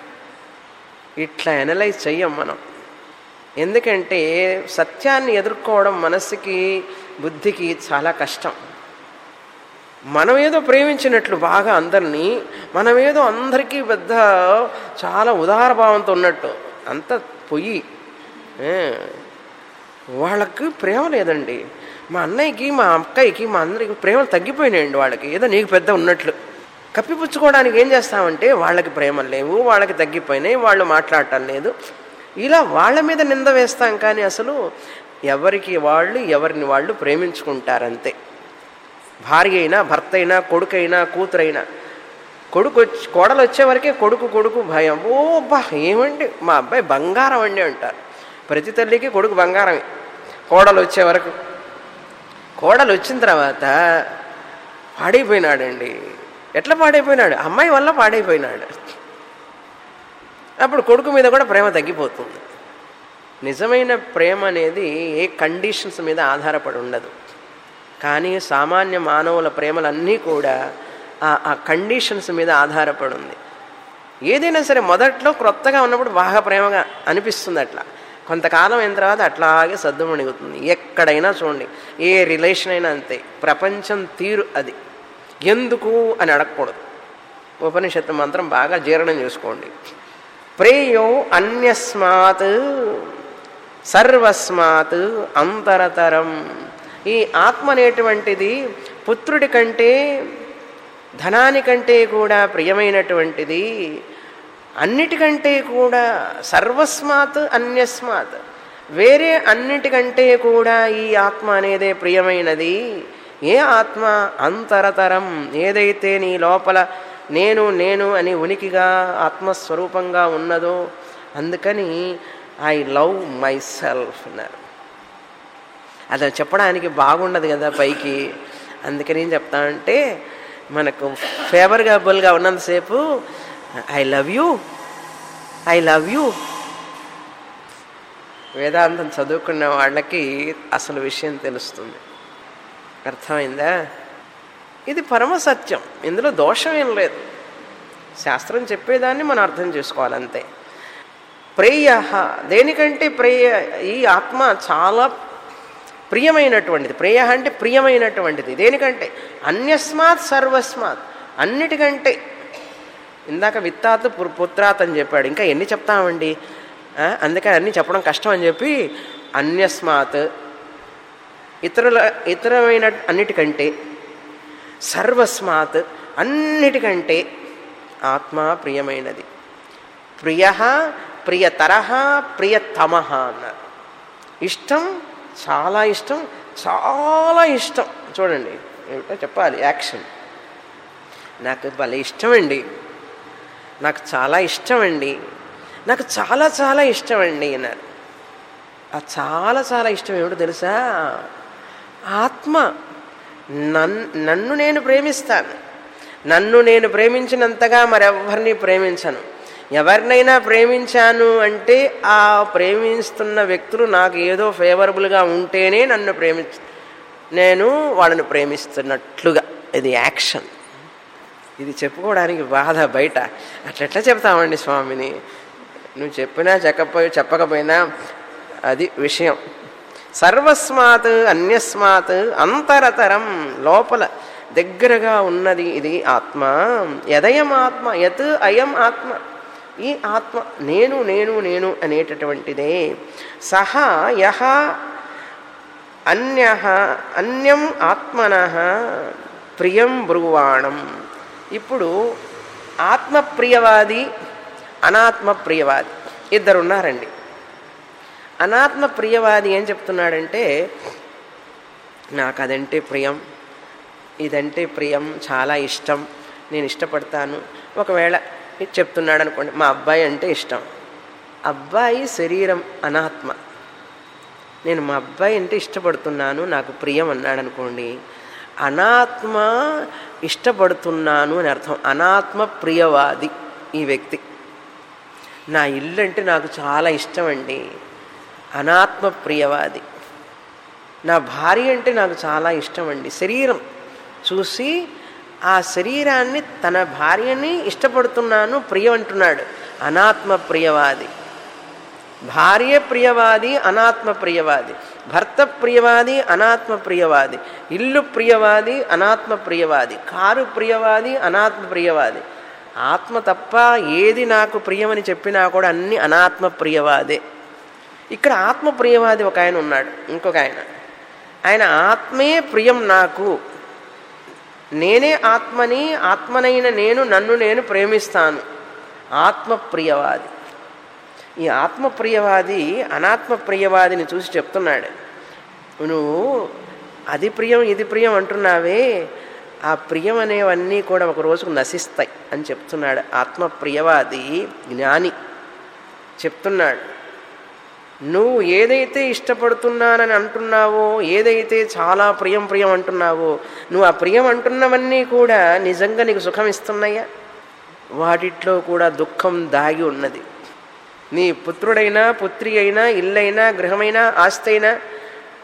ఇట్లా అనలైజ్ చెయ్యం మనం ఎందుకంటే సత్యాన్ని ఎదుర్కోవడం మనస్సుకి బుద్ధికి చాలా కష్టం మనం ఏదో ప్రేమించినట్లు బాగా అందరినీ మనం ఏదో అందరికీ పెద్ద చాలా ఉదారభావంతో ఉన్నట్టు అంత పొయ్యి ఏ, వాళ్ళకి ప్రేమ లేదండి మా అన్నయ్యకి మా అక్కయ్యకి మా అందరికి ప్రేమలు తగ్గిపోయినాయండి వాళ్ళకి ఏదో నీకు పెద్ద ఉన్నట్లు కప్పిపుచ్చుకోవడానికి ఏం చేస్తామంటే వాళ్ళకి ప్రేమలు లేవు వాళ్ళకి తగ్గిపోయినాయి వాళ్ళు మాట్లాడటం లేదు ఇలా వాళ్ళ మీద నింద వేస్తాం కానీ అసలు ఎవరికి వాళ్ళు ఎవరిని వాళ్ళు ప్రేమించుకుంటారంతే భార్య అయినా భర్త అయినా కొడుకైనా కూతురైనా కొడుకు వచ్చి కోడలు వచ్చే వరకే కొడుకు కొడుకు భయం ఓ బా ఏమండి మా అబ్బాయి బంగారం అండి అంటారు ప్రతి తల్లికి కొడుకు బంగారమే కోడలు వచ్చే వరకు కోడలు వచ్చిన తర్వాత పాడైపోయినాడండి ఎట్లా పాడైపోయినాడు అమ్మాయి వల్ల పాడైపోయినాడు అప్పుడు కొడుకు మీద కూడా ప్రేమ తగ్గిపోతుంది నిజమైన ప్రేమ అనేది ఏ కండిషన్స్ మీద ఆధారపడి ఉండదు కానీ సామాన్య మానవుల ప్రేమలన్నీ కూడా ఆ ఆ కండిషన్స్ మీద ఆధారపడి ఉంది ఏదైనా సరే మొదట్లో క్రొత్తగా ఉన్నప్పుడు బాగా ప్రేమగా అనిపిస్తుంది అట్లా కొంతకాలం అయిన తర్వాత అట్లాగే సద్దుమణిగుతుంది ఎక్కడైనా చూడండి ఏ రిలేషన్ అయినా అంతే ప్రపంచం తీరు అది ఎందుకు అని అడగకూడదు ఉపనిషత్తు మంత్రం బాగా జీర్ణం చేసుకోండి ప్రేయో అన్యస్మాత్ సర్వస్మాత్ అంతరతరం ఈ ఆత్మ అనేటువంటిది పుత్రుడి కంటే ధనానికంటే కూడా ప్రియమైనటువంటిది అన్నిటికంటే కూడా సర్వస్మాత్ అన్యస్మాత్ వేరే అన్నిటికంటే కూడా ఈ ఆత్మ అనేదే ప్రియమైనది ఏ ఆత్మ అంతరతరం ఏదైతే నీ లోపల నేను నేను అని ఉనికిగా ఆత్మస్వరూపంగా ఉన్నదో అందుకని ఐ లవ్ మై సెల్ఫ్ అన్నారు అది చెప్పడానికి బాగుండదు కదా పైకి అందుకని ఏం చెప్తానంటే మనకు ఫేవరబుల్గా ఉన్నంతసేపు I love you I love you వేదాంతం చదువుకున్న వాళ్ళకి అసలు విషయం తెలుస్తుంది అర్థమైందా ఇది పరమ సత్యం ఇందులో దోషం ఏం లేదు శాస్త్రం చెప్పేదాన్ని మనం అర్థం చేసుకోవాలంతే ప్రేయ దేనికంటే ప్రేయ ఈ ఆత్మ చాలా ప్రియమైనటువంటిది ప్రేయ అంటే ప్రియమైనటువంటిది దేనికంటే అన్యస్మాత్ సర్వస్మాత్ అన్నిటికంటే ఇందాక విత్తాత్ పు- పుత్రాత్ అని చెప్పాడు ఇంకా ఎన్ని చెప్తామండి ఆ, అందుకని అన్ని చెప్పడం కష్టం అని చెప్పి అన్యస్మాత్ ఇతరుల ఇతరమైన అన్నిటికంటే సర్వస్మాత్ అన్నిటికంటే ఆత్మ ప్రియమైనది ప్రియ ప్రియతర ప్రియతమ అన్నారు ఇష్టం చాలా ఇష్టం చాలా ఇష్టం చూడండి ఏమిటో చెప్పాలి యాక్షన్ నాకు భలే ఇష్టం అండి నాకు చాలా ఇష్టం అండి నాకు చాలా చాలా ఇష్టం అండి అన్నారు ఆ చాలా చాలా ఇష్టం ఏమిటో తెలుసా ఆత్మ నన్ నన్ను నేను ప్రేమిస్తాను నన్ను నేను ప్రేమించినంతగా మరెవరిని ప్రేమించను ఎవరినైనా ప్రేమించాను అంటే ఆ ప్రేమిస్తున్న వ్యక్తులు నాకు ఏదో ఫేవరబుల్గా ఉంటేనే నన్ను ప్రేమించ నేను వాళ్ళని ప్రేమిస్తున్నట్లుగా ఇది యాక్షన్ ఇది చెప్పుకోవడానికి బాధ బయట అట్లెట్లా చెప్తామండి స్వామిని నువ్వు చెప్పినా చెప్పకపోయి చెప్పకపోయినా అది విషయం సర్వస్మాత్ అన్యస్మాత్ అంతరతరం లోపల దగ్గరగా ఉన్నది ఇది ఆత్మ యదయం ఆత్మ యత్ అయం ఆత్మ ఈ ఆత్మ నేను నేను నేను అనేటటువంటిదే సహా యహ అన్య అన్యం ఆత్మన ప్రియం బ్రువాణం ఇప్పుడు ఆత్మప్రియవాది అనాత్మ ప్రియవాది ఇద్దరు ఉన్నారండి అనాత్మ ప్రియవాది ఏం చెప్తున్నాడంటే నాకు అదంటే ప్రియం ఇదంటే ప్రియం చాలా ఇష్టం నేను ఇష్టపడతాను ఒకవేళ ఇది చెప్తున్నాడు అనుకోండి మా అబ్బాయి అంటే ఇష్టం అబ్బాయి శరీరం అనాత్మ నేను మా అబ్బాయి అంటే ఇష్టపడుతున్నాను నాకు ప్రియం అన్నాడు అనుకోండి అనాత్మ ఇష్టపడుతున్నాను అని అర్థం అనాత్మ ప్రియవాది ఈ వ్యక్తి నా ఇల్లు అంటే నాకు చాలా ఇష్టం అండి అనాత్మ ప్రియవాది నా భార్య అంటే నాకు చాలా ఇష్టం అండి శరీరం చూసి ఆ శరీరాన్ని తన భార్యని ఇష్టపడుతున్నాను ప్రియం అంటున్నాడు అనాత్మ ప్రియవాది భార్య ప్రియవాది అనాత్మ ప్రియవాది భర్త ప్రియవాది అనాత్మ ప్రియవాది ఇల్లు ప్రియవాది అనాత్మ ప్రియవాది కారు ప్రియవాది అనాత్మ ప్రియవాది ఆత్మ తప్ప ఏది నాకు ప్రియమని చెప్పినా కూడా అన్ని అనాత్మ ప్రియవాదే ఇక్కడ ఆత్మ ప్రియవాది ఒక ఆయన ఉన్నాడు ఇంకొక ఆయన ఆయన ఆత్మే ప్రియం నాకు నేనే ఆత్మని ఆత్మనైన నేను నన్ను నేను ప్రేమిస్తాను ఆత్మ ప్రియవాది ఈ ఆత్మ ప్రియవాది అనాత్మ ప్రియవాదిని చూసి చెప్తున్నాడు నువ్వు అది ప్రియం ఇది ప్రియం అంటున్నావే ఆ ప్రియం అనేవన్నీ కూడా ఒక రోజుకు నశిస్తాయి అని చెప్తున్నాడు ఆత్మ ప్రియవాది జ్ఞాని చెప్తున్నాడు నువ్వు ఏదైతే ఇష్టపడుతున్నానని అంటున్నావో ఏదైతే చాలా ప్రియం ప్రియం అంటున్నావో నువ్వు ఆ ప్రియం అంటున్నవన్నీ కూడా నిజంగా నీకు సుఖం ఇస్తున్నాయా వాటిట్లో కూడా దుఃఖం దాగి ఉన్నది నీ పుత్రుడైనా పుత్రి అయినా ఇల్లైనా గృహమైనా ఆస్తి అయినా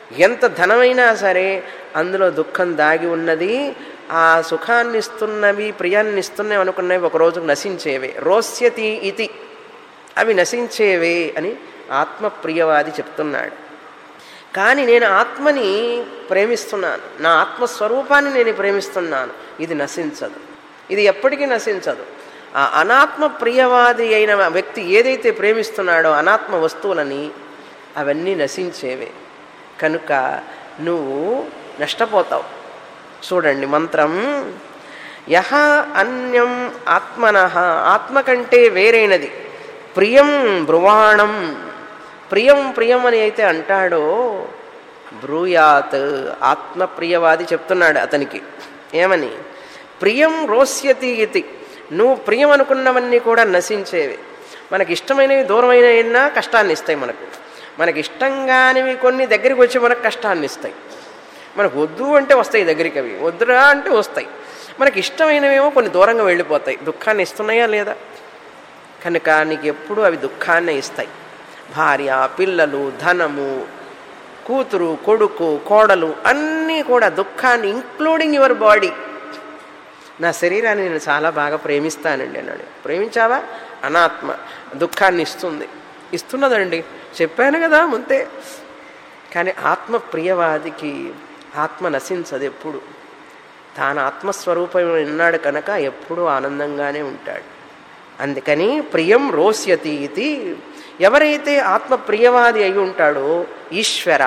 ఎంత ధనమైనా సరే అందులో దుఃఖం దాగి ఉన్నది ఆ సుఖాన్ని ఇస్తున్నవి ప్రియాన్ని ఇస్తున్నవి అనుకున్నవి ఒక రోజు నశించేవే రోస్యతి ఇతి అవి నశించేవే అని ఆత్మప్రియవాది చెప్తున్నాడు కానీ నేను ఆత్మని ప్రేమిస్తున్నాను నా ఆత్మస్వరూపాన్ని నేను ప్రేమిస్తున్నాను ఇది నశించదు ఇది ఎప్పటికీ నశించదు ఆ అనాత్మ ప్రియవాది అయిన వ్యక్తి ఏదైతే ప్రేమిస్తున్నాడో అనాత్మ వస్తువులని అవన్నీ నశించేవే కనుక నువ్వు నష్టపోతావు చూడండి మంత్రం యహ అన్యం ఆత్మన ఆత్మ కంటే వేరైనది ప్రియం బ్రువాణం ప్రియం ప్రియం అని అయితే అంటాడో బ్రూయాత్ ఆత్మప్రియవాది చెప్తున్నాడు అతనికి ఏమని ప్రియం రోస్యతి ఇతి నువ్వు ప్రియం అనుకున్నవన్నీ కూడా నశించేవి మనకి ఇష్టమైనవి దూరమైనవిన్నా కష్టాన్ని ఇస్తాయి మనకు మనకి ఇష్టంగానివి కొన్ని దగ్గరికి వచ్చి మనకు కష్టాన్ని ఇస్తాయి మనకు వద్దు అంటే వస్తాయి దగ్గరికి అవి వద్దురా అంటే వస్తాయి మనకి ఇష్టమైనవేమో కొన్ని దూరంగా వెళ్ళిపోతాయి దుఃఖాన్ని ఇస్తున్నాయా లేదా కనుక నీకు ఎప్పుడు అవి దుఃఖాన్ని ఇస్తాయి భార్య పిల్లలు ధనము కూతురు కొడుకు కోడలు అన్నీ కూడా దుఃఖాన్ని ఇంక్లూడింగ్ యువర్ బాడీ నా శరీరాన్ని నేను చాలా బాగా ప్రేమిస్తానండి అన్నాడు ప్రేమించావా అనాత్మ దుఃఖాన్ని ఇస్తుంది ఇస్తున్నదండి చెప్పాను కదా ముందే కానీ ఆత్మ ప్రియవాదికి ఆత్మ నశించదు ఎప్పుడు తాను ఆత్మస్వరూపం ఉన్నాడు కనుక ఎప్పుడూ ఆనందంగానే ఉంటాడు అందుకని ప్రియం రోస్యతి ఇది ఎవరైతే ఆత్మ ప్రియవాది అయి ఉంటాడో ఈశ్వర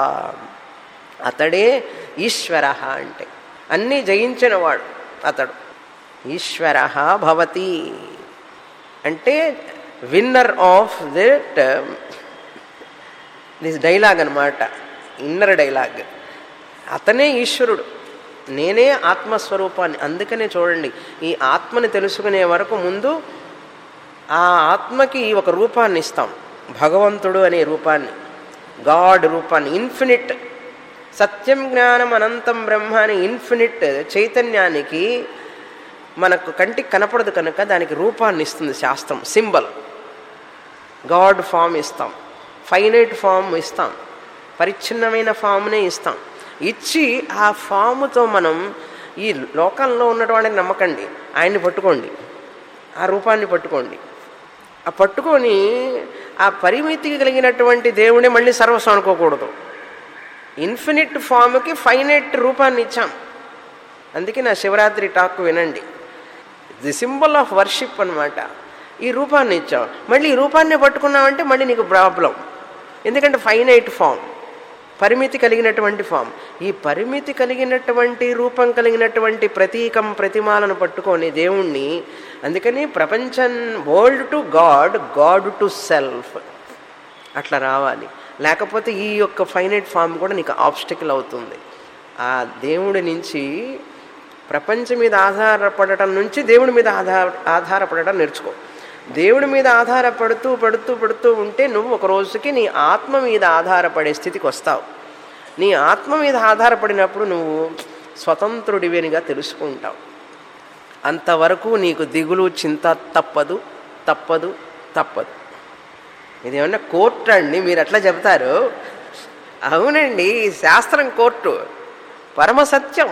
అతడే ఈశ్వర అంటే అన్నీ జయించినవాడు అతడు ఈశ్వర భవతి అంటే winner of that this dialogue అనమాట ఇన్నర్ డైలాగ్ అతనే ఈశ్వరుడు నేనే ఆత్మస్వరూపాన్ని అందుకనే చూడండి ఈ ఆత్మని తెలుసుకునే వరకు ముందు ఆ ఆత్మకి ఒక రూపాన్ని ఇస్తాం భగవంతుడు అనే రూపాన్ని గాడ్ రూపాన్ని ఇన్ఫినిట్ సత్యం జ్ఞానం అనంతం బ్రహ్మ అనే ఇన్ఫినిట్ చైతన్యానికి మనకు కంటికి కనపడదు కనుక దానికి రూపాన్ని ఇస్తుంది శాస్త్రం సింబల్ గాడ్ ఫామ్ ఇస్తాం ఫైనైట్ ఫామ్ ఇస్తాం పరిచ్ఛిన్నమైన ఫామ్నే ఇస్తాం ఇచ్చి ఆ ఫాముతో మనం ఈ లోకంలో ఉన్నటువంటి నమ్మకండి ఆయన్ని పట్టుకోండి ఆ రూపాన్ని పట్టుకోండి ఆ పట్టుకొని ఆ పరిమితికి కలిగినటువంటి దేవుడే మళ్ళీ సర్వస్వం అనుకోకూడదు ఇన్ఫినిట్ ఫామ్కి ఫైనైట్ రూపాన్ని ఇచ్చాం అందుకే నా శివరాత్రి టాక్ వినండి ది సింబల్ ఆఫ్ వర్షిప్ అనమాట ఈ రూపాన్ని ఇచ్చాం మళ్ళీ ఈ రూపాన్ని పట్టుకున్నామంటే మళ్ళీ నీకు ప్రాబ్లం ఎందుకంటే ఫైనైట్ ఫామ్ పరిమితి కలిగినటువంటి ఫామ్ ఈ పరిమితి కలిగినటువంటి రూపం కలిగినటువంటి ప్రతీకం ప్రతిమాలను పట్టుకొని దేవుణ్ణి అందుకని ప్రపంచం world to God God to self అట్లా రావాలి లేకపోతే ఈ యొక్క ఫైనైట్ ఫామ్ కూడా నీకు ఆబ్స్టికల్ అవుతుంది ఆ దేవుడి నుంచి ప్రపంచం మీద ఆధారపడటం నుంచి దేవుడి మీద ఆధార ఆధారపడటం నేర్చుకో దేవుడి మీద ఆధారపడుతూ పడుతూ పడుతూ ఉంటే నువ్వు ఒక రోజుకి నీ ఆత్మ మీద ఆధారపడే స్థితికి వస్తావు నీ ఆత్మ మీద ఆధారపడినప్పుడు నువ్వు స్వతంత్రుడివేనిగా తెలుసుకుంటావు అంతవరకు నీకు దిగులు చింత తప్పదు తప్పదు తప్పదు ఇదేమన్నా కోర్టు అండి మీరు ఎట్లా చెప్తారు అవునండి శాస్త్రం కోర్టు పరమసత్యం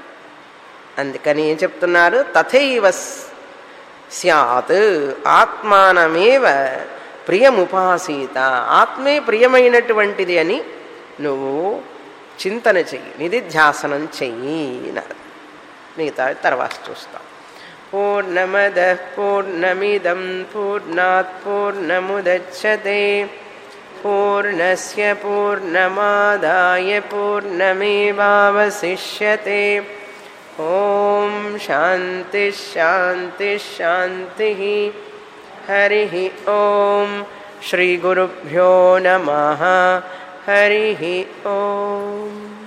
అందుకని ఏం చెప్తున్నారు తథైవ సత్ ఆత్మానమేవ ప్రియముపాసీత ఆత్మే ప్రియమైనటువంటిది అని నువ్వు చింతన చెయ్యి నిధిధ్యాసనం చెయ్యి అన్నారు మిగతా తర్వాత చూస్తాం పూర్ణమద పూర్ణమిదం పూర్ణాత్ పూర్ణముదచ్చతే పూర్ణస్య పూర్ణమాదాయ పూర్ణమేవావశిష్యతే ఓం శాంతి శాంతి శాంతి హరి ఓం శ్రీ గురుభ్యో నమ హరి ఓం